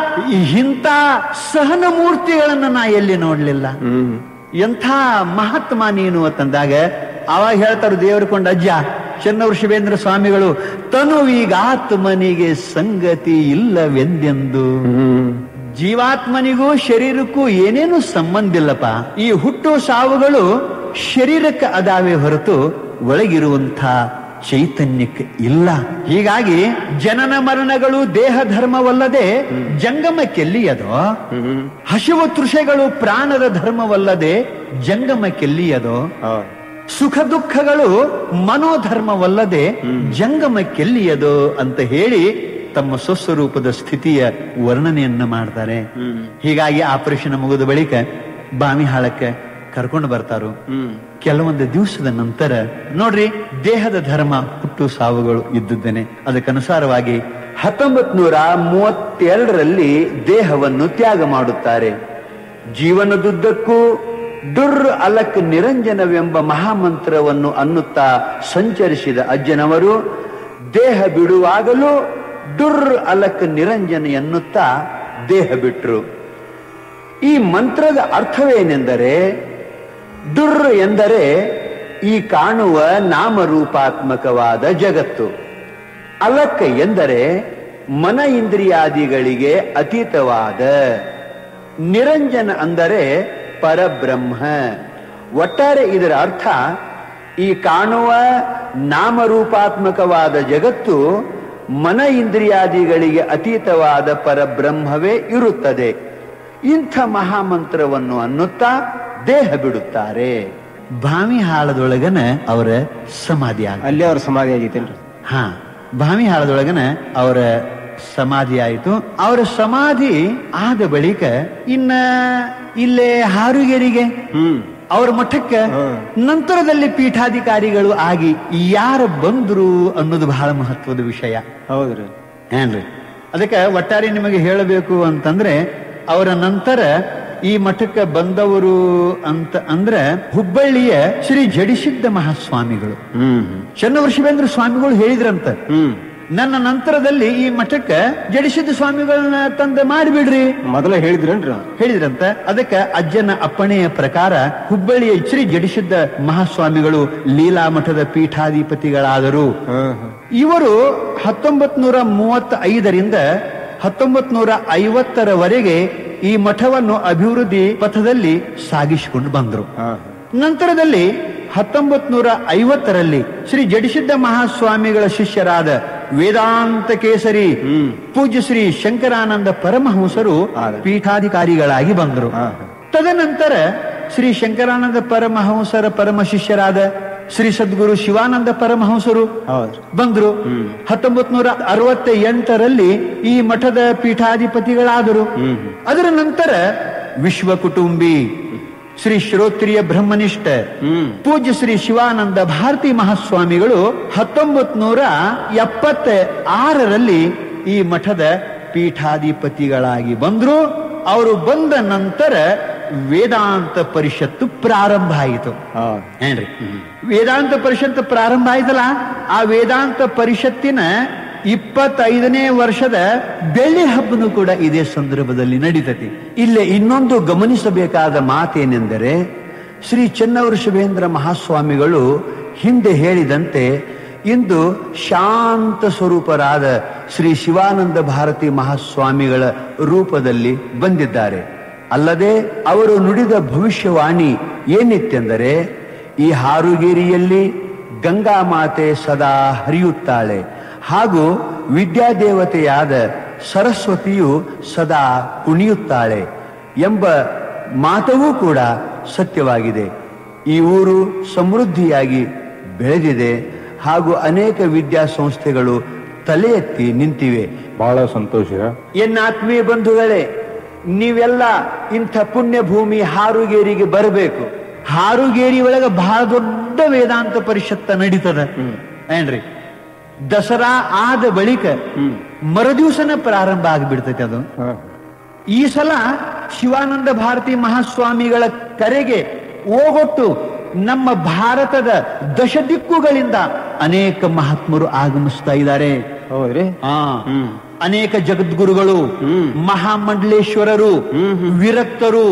ಇಂಥ ಸಹನ ಮೂರ್ತಿಗಳನ್ನ ನಾ ಎಲ್ಲಿ ನೋಡ್ಲಿಲ್ಲ ಹ್ಮ್ ಎಂಥ ಮಹಾತ್ಮ ನೀನು ಅಂತಂದಾಗ ಅವಾಗ ಹೇಳ್ತಾರ ದೇವರು ಕೊಂಡ ಅಜ್ಜ ಚನ್ನವೃಷಭೇಂದ್ರ ಸ್ವಾಮಿಗಳು ತನುವೀಗ ಆತ್ಮನಿಗೆ ಸಂಗತಿ ಇಲ್ಲವೆಂದೆಂದು ಹ್ಮ್ ಜೀವಾತ್ಮನಿಗೂ ಶರೀರಕ್ಕೂ ಏನೇನು ಸಂಬಂಧ ಇಲ್ಲಪ್ಪ ಈ ಹುಟ್ಟು ಸಾವುಗಳು ಶರೀರಕ್ಕೆ ಅದಾವೆ ಹೊರತು ಒಳಗಿರುವಂಥ ಚೈತನ್ಯಕ್ಕೆ ಇಲ್ಲ ಹೀಗಾಗಿ ಜನನ ಮರಣಗಳು ದೇಹ ಧರ್ಮವಲ್ಲದೆ ಜಂಗಮಕ್ಕೆಲ್ಲಿಯದೋ ಹ್ಮ್ ಹಸಿವು ತೃಷೆಗಳು ಪ್ರಾಣದ ಧರ್ಮವಲ್ಲದೆ ಜಂಗಮಕ್ಕೆಲ್ಲಿಯದೋ ಹೌದ್ ಸುಖ ದುಃಖಗಳು ಮನೋಧರ್ಮವಲ್ಲದೆ ಜಂಗಮಕ್ಕೆಲ್ಲಿಯದೋ ಅಂತ ಹೇಳಿ ತಮ್ಮ ಸ್ವಸ್ವರೂಪದ ಸ್ಥಿತಿಯ ವರ್ಣನೆಯನ್ನ ಮಾಡ್ತಾರೆ ಹೀಗಾಗಿ ಆಪರೇಷನ್ ಮುಗಿದ ಬಳಿಕ ಬಾಮಿಹಾಳಕ್ಕೆ ಕರ್ಕೊಂಡು ಬರ್ತಾರೋ ಹ್ಮ್ ಕೆಲವೊಂದು ದಿವಸದ ನಂತರ ನೋಡ್ರಿ ದೇಹದ ಧರ್ಮ ಹುಟ್ಟು ಸಾವುಗಳು ಇದ್ದುದ್ದೇನೆ ಅದಕ್ಕನುಸಾರವಾಗಿ ಹತ್ತೊಂಬತ್ ನೂರ ಮೂವತ್ತೆರಡರಲ್ಲಿ ದೇಹವನ್ನು ತ್ಯಾಗ ಮಾಡುತ್ತಾರೆ ಜೀವನದುದ್ದಕ್ಕೂ ಡುರ್ ಅಲಕ್ ನಿರಂಜನವೆಂಬ ಮಹಾಮಂತ್ರವನ್ನು ಅನ್ನುತ್ತಾ ಸಂಚರಿಸಿದ ಅಜ್ಜನವರು ದೇಹ ಬಿಡುವಾಗಲೂ ಡುರ್ ಅಲಕ್ ನಿರಂಜನ ಎನ್ನುತ್ತಾ ದೇಹ ಬಿಟ್ರು ಈ ಮಂತ್ರದ ಅರ್ಥವೇನೆಂದರೆ ದುರ್ ಎಂದರೆ ಈ ಕಾಣುವ ನಾಮರೂಪಾತ್ಮಕವಾದ ಜಗತ್ತು ಅಲಕ್ ಎಂದರೆ ಮನ ಇಂದ್ರಿಯಾದಿಗಳಿಗೆ ಅತೀತವಾದ ನಿರಂಜನ ಅಂದರೆ ಪರಬ್ರಹ್ಮ ಒಟ್ಟಾರೆ ಇದರ ಅರ್ಥ ಈ ಕಾಣುವ ನಾಮರೂಪಾತ್ಮಕವಾದ ಜಗತ್ತು ಮನ ಇಂದ್ರಿಯಾದಿಗಳಿಗೆ ಅತೀತವಾದ ಪರಬ್ರಹ್ಮವೇ ಇರುತ್ತದೆ ಇಂಥ ಮಹಾಮಂತ್ರವನ್ನು ಅನ್ನುತ್ತಾ ದೇಹ ಬಿಡುತ್ತಾರೆ ಭಾವಿ ಹಾಳದೊಳಗನ ಅವರ ಸಮಾಧಿ ಆಗ ಅಲ್ಲೇ ಅವ್ರ ಸಮಾಧಿ ಆಗೈತೇನ್ರಿ ಹಾ ಭಾವಿ ಹಾಳದೊಳಗನ ಅವರ ಸಮಾಧಿ ಆಯಿತು ಅವರ ಸಮಾಧಿ ಆದ ಬಳಿಕ ಇನ್ನ ಇಲ್ಲೇ ಹಾರುಗೆರಿಗೆ ಹ್ಮ್ ಅವರ ಮಠಕ್ಕೆ ಹ್ಮ್. ನಂತರದಲ್ಲಿ ಪೀಠಾಧಿಕಾರಿಗಳು ಆಗಿ ಯಾರು ಬಂದ್ರು ಅನ್ನೋದು ಬಹಳ ಮಹತ್ವದ ವಿಷಯ ಹೌದ್ರಿ ಏನ್ರಿ ಅದಕ್ಕೆ ಒಟ್ಟಾರೆ ನಿಮಗೆ ಹೇಳಬೇಕು ಅಂತಂದ್ರೆ ಅವರ ನಂತರ ಈ ಮಠಕ್ಕೆ ಬಂದವರು ಅಂತ ಅಂದ್ರೆ ಹುಬ್ಬಳ್ಳಿಯ ಶ್ರೀ ಜಡಿಸಿದ್ದ ಮಹಾಸ್ವಾಮಿಗಳು ಹ್ಮ್ ಚನ್ನವರ್ಷವೇಂದ್ರ ಸ್ವಾಮಿಗಳು ಹೇಳಿದ್ರಂತ ಹ್ಮ್ ನನ್ನ ನಂತರದಲ್ಲಿ ಈ ಮಠಕ್ಕೆ ಜಡಿಸಿದ್ದ ಸ್ವಾಮಿಗಳನ್ನ ತಂದೆ ಮಾಡಿಬಿಡ್ರಿ ಮೊದಲ ಹೇಳಿದ್ರೇನ್ರಿ ಅವ್ರು? ಹೇಳಿದ್ರಂತ ಅದಕ್ಕೆ ಅಜ್ಜನ ಅಪ್ಪಣೆಯ ಪ್ರಕಾರ ಹುಬ್ಬಳ್ಳಿಯ ಶ್ರೀ ಜಡಿಸಿದ್ದ ಮಹಾಸ್ವಾಮಿಗಳು ಲೀಲಾ ಮಠದ ಪೀಠಾಧಿಪತಿಗಳಾದರು ಹ್ಮ್ ಹ್ಮ್ ಇವರು ಹತ್ತೊಂಬತ್ ನೂರ ಮೂವತ್ತ ಐದರಿಂದ ಹತ್ತೊಂಬತ್ ನೂರ ಐವತ್ತರವರೆಗೆ ಈ ಮಠವನ್ನು ಅಭಿವೃದ್ಧಿ ಪಥದಲ್ಲಿ ಸಾಗಿಸಿಕೊಂಡು ಬಂದರು ಹಾ ನಂತರದಲ್ಲಿ ಹತ್ತೊಂಬತ್ ನೂರ ಐವತ್ತರಲ್ಲಿ ಶ್ರೀ ಜಡಿಸಿದ್ದ ಮಹಾಸ್ವಾಮಿಗಳ ಶಿಷ್ಯರಾದ ವೇದಾಂತ ಕೇಸರಿ ಹ್ಮ್. ಪೂಜ್ಯ ಶ್ರೀ ಶಂಕರಾನಂದ ಪರಮಹಂಸರು ಆದ. ಪೀಠಾಧಿಕಾರಿಗಳಾಗಿ ಬಂದರು ಹಾ. ತದನಂತರ ಶ್ರೀ ಶಂಕರಾನಂದ ಪರಮಹಂಸರ ಪರಮ ಶಿಷ್ಯರಾದ ಶ್ರೀ ಸದ್ಗುರು ಶಿವಾನಂದ ಪರಮಹಂಸರು ಹೌದ್ರಿ ಬಂದ್ರು ಹತ್ತೊಂಬತ್ ನೂರ ಅರವತ್ತ ಎಂಟರಲ್ಲಿ ಈ ಮಠದ ಪೀಠಾಧಿಪತಿಗಳಾದರು ಹ್ಮ್. ಅದರ ನಂತರ ವಿಶ್ವ ಕುಟುಂಬಿ ಶ್ರೀ ಶ್ರೋತ್ರಿಯ ಬ್ರಹ್ಮನಿಷ್ಠ ಹ್ಮ್. ಪೂಜ್ಯ ಶ್ರೀ ಶಿವಾನಂದ ಭಾರತಿ ಮಹಾಸ್ವಾಮಿಗಳು ಹತ್ತೊಂಬತ್ ನೂರ ಎಪ್ಪತ್ತ ಆರರಲ್ಲಿ ಈ ಮಠದ ಪೀಠಾಧಿಪತಿಗಳಾಗಿ ಬಂದ್ರು ಅವರು ಬಂದ ನಂತರ ವೇದಾಂತ ಪರಿಷತ್ತು ಪ್ರಾರಂಭ ಆಯಿತು ಹೌದು ಏನ್ರಿ ವೇದಾಂತ ಪರಿಷತ್ ಪ್ರಾರಂಭ ಆಯ್ತಲ್ಲ ಆ ವೇದಾಂತ ಪರಿಷತ್ತಿನ ಇಪ್ಪತ್ತೈದನೇ ವರ್ಷದ ಬೆಳ್ಳಿ ಹಬ್ಬನು ಕೂಡ ಇದೇ ಸಂದರ್ಭದಲ್ಲಿ ನಡೀತತಿ ಇಲ್ಲೇ ಇನ್ನೊಂದು ಗಮನಿಸಬೇಕಾದ ಮಾತೇನೆಂದರೆ ಶ್ರೀ ಚೆನ್ನವೃಷಭೇಂದ್ರ ಮಹಾಸ್ವಾಮಿಗಳು ಹಿಂದೆ ಹೇಳಿದಂತೆ ಇಂದು ಶಾಂತ ಸ್ವರೂಪರಾದ ಶ್ರೀ ಶಿವಾನಂದ ಭಾರತಿ ಮಹಾಸ್ವಾಮಿಗಳ ರೂಪದಲ್ಲಿ ಬಂದಿದ್ದಾರೆ ಅಲ್ಲದೆ ಅವರು ನುಡಿದ ಭವಿಷ್ಯವಾಣಿ ಏನಿತ್ತೆಂದರೆ ಈ ಹಾರುಗೇರಿಯಲ್ಲಿ ಗಂಗಾ ಮಾತೆ ಸದಾ ಹರಿಯುತ್ತಾಳೆ ಹಾಗೂ ವಿದ್ಯಾದೇವತೆಯಾದ ಸರಸ್ವತಿಯು ಸದಾ ಕುಣಿಯುತ್ತಾಳೆ ಎಂಬ ಮಾತವೂ ಕೂಡ ಸತ್ಯವಾಗಿದೆ ಈ ಊರು ಸಮೃದ್ಧಿಯಾಗಿ ಬೆಳೆದಿದೆ ಹಾಗೂ ಅನೇಕ ವಿದ್ಯಾಸಂಸ್ಥೆಗಳು ತಲೆ ಎತ್ತಿ ನಿಂತಿವೆ ಬಹಳ ಸಂತೋಷ ಎನ್ನ ಆತ್ಮೀಯ ಬಂಧುಗಳೇ ನೀವೆಲ್ಲ ಇಂಥ ಪುಣ್ಯ ಭೂಮಿ ಹಾರುಗೇರಿಗೆ ಬರಬೇಕು ಹಾರುಗೇರಿ ಒಳಗ ಬಹಳ ದೊಡ್ಡ ವೇದಾಂತ ಪರಿಷತ್ತ ನಡೀತದ ಏನ್ರಿ ದಸರಾ ಆದ ಬಳಿಕ ಮರುದಿವಸನ ಪ್ರಾರಂಭ ಆಗಿಬಿಡ್ತೈತೆ ಅದು ಹಾ ಈ ಸಲ ಶಿವಾನಂದ ಭಾರತಿ ಮಹಾಸ್ವಾಮಿಗಳ ಕರೆಗೆ ಓಗೊಟ್ಟು ನಮ್ಮ ಭಾರತದ ದಶ ದಿಕ್ಕುಗಳಿಂದ ಅನೇಕ ಮಹಾತ್ಮರು ಆಗಮಿಸ್ತಾ ಇದ್ದಾರೆ ಹೌದ್ರಿ ಆ ಹ್ಮ್. ಅನೇಕ ಜಗದ್ಗುರುಗಳು ಹ್ಮ್. ಮಹಾಮಂಡಲೇಶ್ವರರು ವಿರಕ್ತರು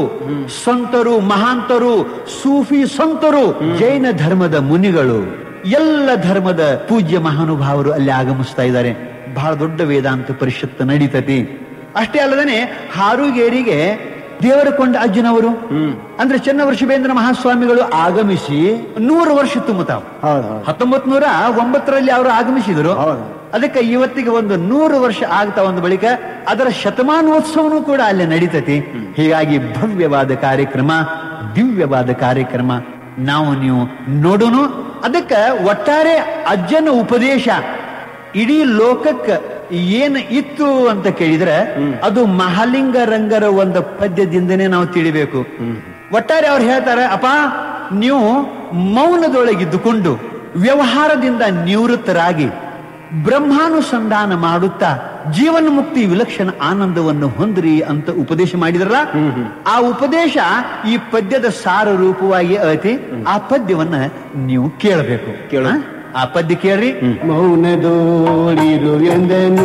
ಸಂತರು ಮಹಾಂತರು ಸೂಫಿ ಸಂತರು ಜೈನ ಧರ್ಮದ ಮುನಿಗಳು ಎಲ್ಲ ಧರ್ಮದ ಪೂಜ್ಯ ಮಹಾನುಭಾವರು ಅಲ್ಲಿ ಆಗಮಿಸ್ತಾ ಇದ್ದಾರೆ ಬಹಳ ದೊಡ್ಡ ವೇದಾಂತ ಪರಿಷತ್ತು ನಡೀತತಿ ಅಷ್ಟೇ ಅಲ್ಲದೆ ಹಾರುಗೇರಿಗೆ ದೇವರಕೊಂಡ ಅಜ್ಜನವರು ಹ್ಮ್. ಅಂದ್ರೆ ಚೆನ್ನವೃಷಭೇಂದ್ರ ಮಹಾಸ್ವಾಮಿಗಳು ಆಗಮಿಸಿ ನೂರು ವರ್ಷ ತುಂಬುತ್ತಾವ ಹೌದು ಹೌದು ಹತ್ತೊಂಬತ್ ನೂರ ಒಂಬತ್ತರಲ್ಲಿ ಅವರು ಆಗಮಿಸಿದರು ಹೌದು. ಅದಕ್ಕೆ ಇವತ್ತಿಗೆ ಒಂದು ನೂರು ವರ್ಷ ಆಗ್ತಾ ಒಂದು ಬಳಿಕ ಅದರ ಶತಮಾನೋತ್ಸವನೂ ಕೂಡ ಅಲ್ಲಿ ನಡೀತತಿ ಹೀಗಾಗಿ ಭವ್ಯವಾದ ಕಾರ್ಯಕ್ರಮ ದಿವ್ಯವಾದ ಕಾರ್ಯಕ್ರಮ ನಾವು ನೀವು ನೋಡೋಣ ಅದಕ್ಕೆ ಒಟ್ಟಾರೆ ಅಜ್ಜನ ಉಪದೇಶ ಇಡೀ ಲೋಕಕ್ಕೆ ಏನು ಇತ್ತು ಅಂತ ಕೇಳಿದ್ರೆ ಅದು ಮಹಾಲಿಂಗ ರಂಗರ ಒಂದು ಪದ್ಯದಿಂದನೇ ನಾವು ತಿಳಿಬೇಕು ಒಟ್ಟಾರೆ ಅವ್ರು ಹೇಳ್ತಾರೆ ಅಪ್ಪ ನೀವು ಮೌನದೊಳಗಿದ್ದುಕೊಂಡು ವ್ಯವಹಾರದಿಂದ ನಿವೃತ್ತರಾಗಿ ಬ್ರಹ್ಮಾನುಸಂಧಾನ ಮಾಡುತ್ತಾ ಜೀವನ ಮುಕ್ತಿ ವಿಲಕ್ಷಣ ಆನಂದವನ್ನು ಹೊಂದ್ರಿ ಅಂತ ಉಪದೇಶ ಮಾಡಿದ್ರಲ್ಲ ಆ ಉಪದೇಶ ಈ ಪದ್ಯದ ಸಾರ ರೂಪವಾಗಿ ಐತಿ ಆ ಪದ್ಯವನ್ನ ನೀವು ಕೇಳಬೇಕು ಕೇಳು. ಆ ಪದ್ಯ ಕೇಳ್ರಿ ಮೌನದೋಳಿರು ಎಂದನು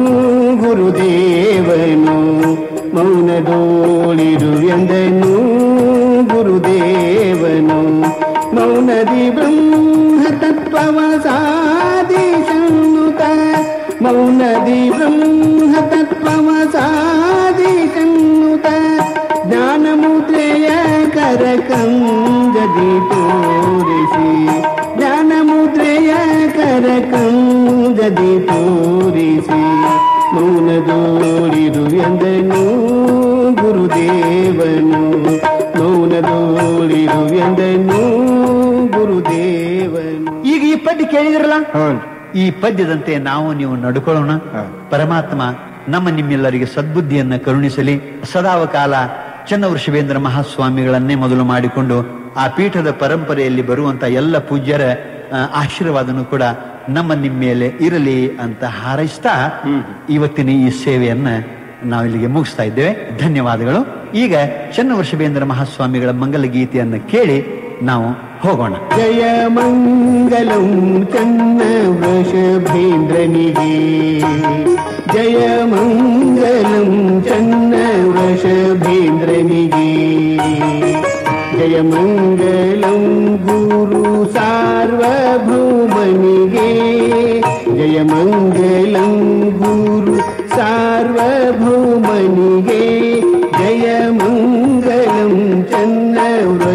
ಗುರುದೇವನು ಮೌನದೋಳಿರು ಎಂದನು ಗುರುದೇವನು ಮೌನದಿ ಬ್ರಹ್ಮ ತತ್ವವ ಸಾಧಿಸನ್ನುತ ಮೌನದಿ ಬ್ರಹ್ಮ ತತ್ವವ ಸಾಧಿಸನ್ನುತ ಜ್ಞಾನ ಮುದ್ರೆಯ ಕರಕಂಜದಿ ತೋರಿಸಿ ಜ್ಞಾನ ಮುದ್ರೆಯ ಕರಕಂಜದಿ ತೋರಿಸಿ ಮೌನದೋಳಿರು ಎಂದನು ಗುರುದೇವನು ಮೌನದೋಳಿರು ಎಂದನು ಗುರುದೇವನು ಈಗ ಈ ಪದ್ಯ ಕೇಳಿದ್ರಲ್ಲ ಹೌದು ಈ ಪದ್ಯದಂತೆ ನಾವು ನೀವು ನಡ್ಕೊಳ್ಳೋಣ ಹ. ಪರಮಾತ್ಮ ನಮ್ಮ ನಿಮ್ಮೆಲ್ಲರಿಗೆ ಸದ್ಬುದ್ಧಿಯನ್ನ ಕರುಣಿಸಲಿ ಸದಾವಕಾಲ ಚನ್ನವೃಷಭೇಂದ್ರ ಮಹಾಸ್ವಾಮಿಗಳನ್ನೇ ಮೊದಲು ಮಾಡಿಕೊಂಡು ಆ ಪೀಠದ ಪರಂಪರೆಯಲ್ಲಿ ಬರುವಂತ ಎಲ್ಲ ಪೂಜ್ಯರ ಆ, ಆಶೀರ್ವಾದನು ಕೂಡ ನಮ್ಮ ನಿಮ್ಮ ಮೇಲೆ ಇರಲಿ ಅಂತ ಹಾರೈಸ್ತಾ ಇವತ್ತಿನ ಈ ಸೇವೆಯನ್ನ ನಾವು ಇಲ್ಲಿಗೆ ಮುಗಿಸ್ತಾ ಇದ್ದೇವೆ ಧನ್ಯವಾದಗಳು ಈಗ ಚನ್ನವೃಷಭೇಂದ್ರ ಮಹಾಸ್ವಾಮಿಗಳ ಮಂಗಲ ಗೀತೆಯನ್ನು ಕೇಳಿ ನಾವು ಹೋಗೋಣ ಜಯ ಮಂಗಲಂ ಚನ್ನ ವೃಷಭೇಂದ್ರನಿಗೆ ಜಯ ಮಂಗಲಂ ಚನ್ನ ವೃಷಭೇಂದ್ರನಿಗೆ ಜಯ ಮಂಗಲಂ ಗುರು ಸಾರ್ವಭೌಮನಿಗೆ ಜಯ ಮಂಗಲಂ ಗುರು ಸಾರ್ವಭೌಮನಿಗೆ ಜಯ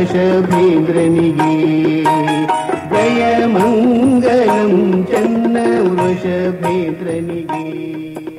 ವೃಷಭೇಂದ್ರನಿಗೆ ಜಯ ಮಂಗಲಂ ಚನ್ನ ವೃಷಭೇಂದ್ರನಿಗೆ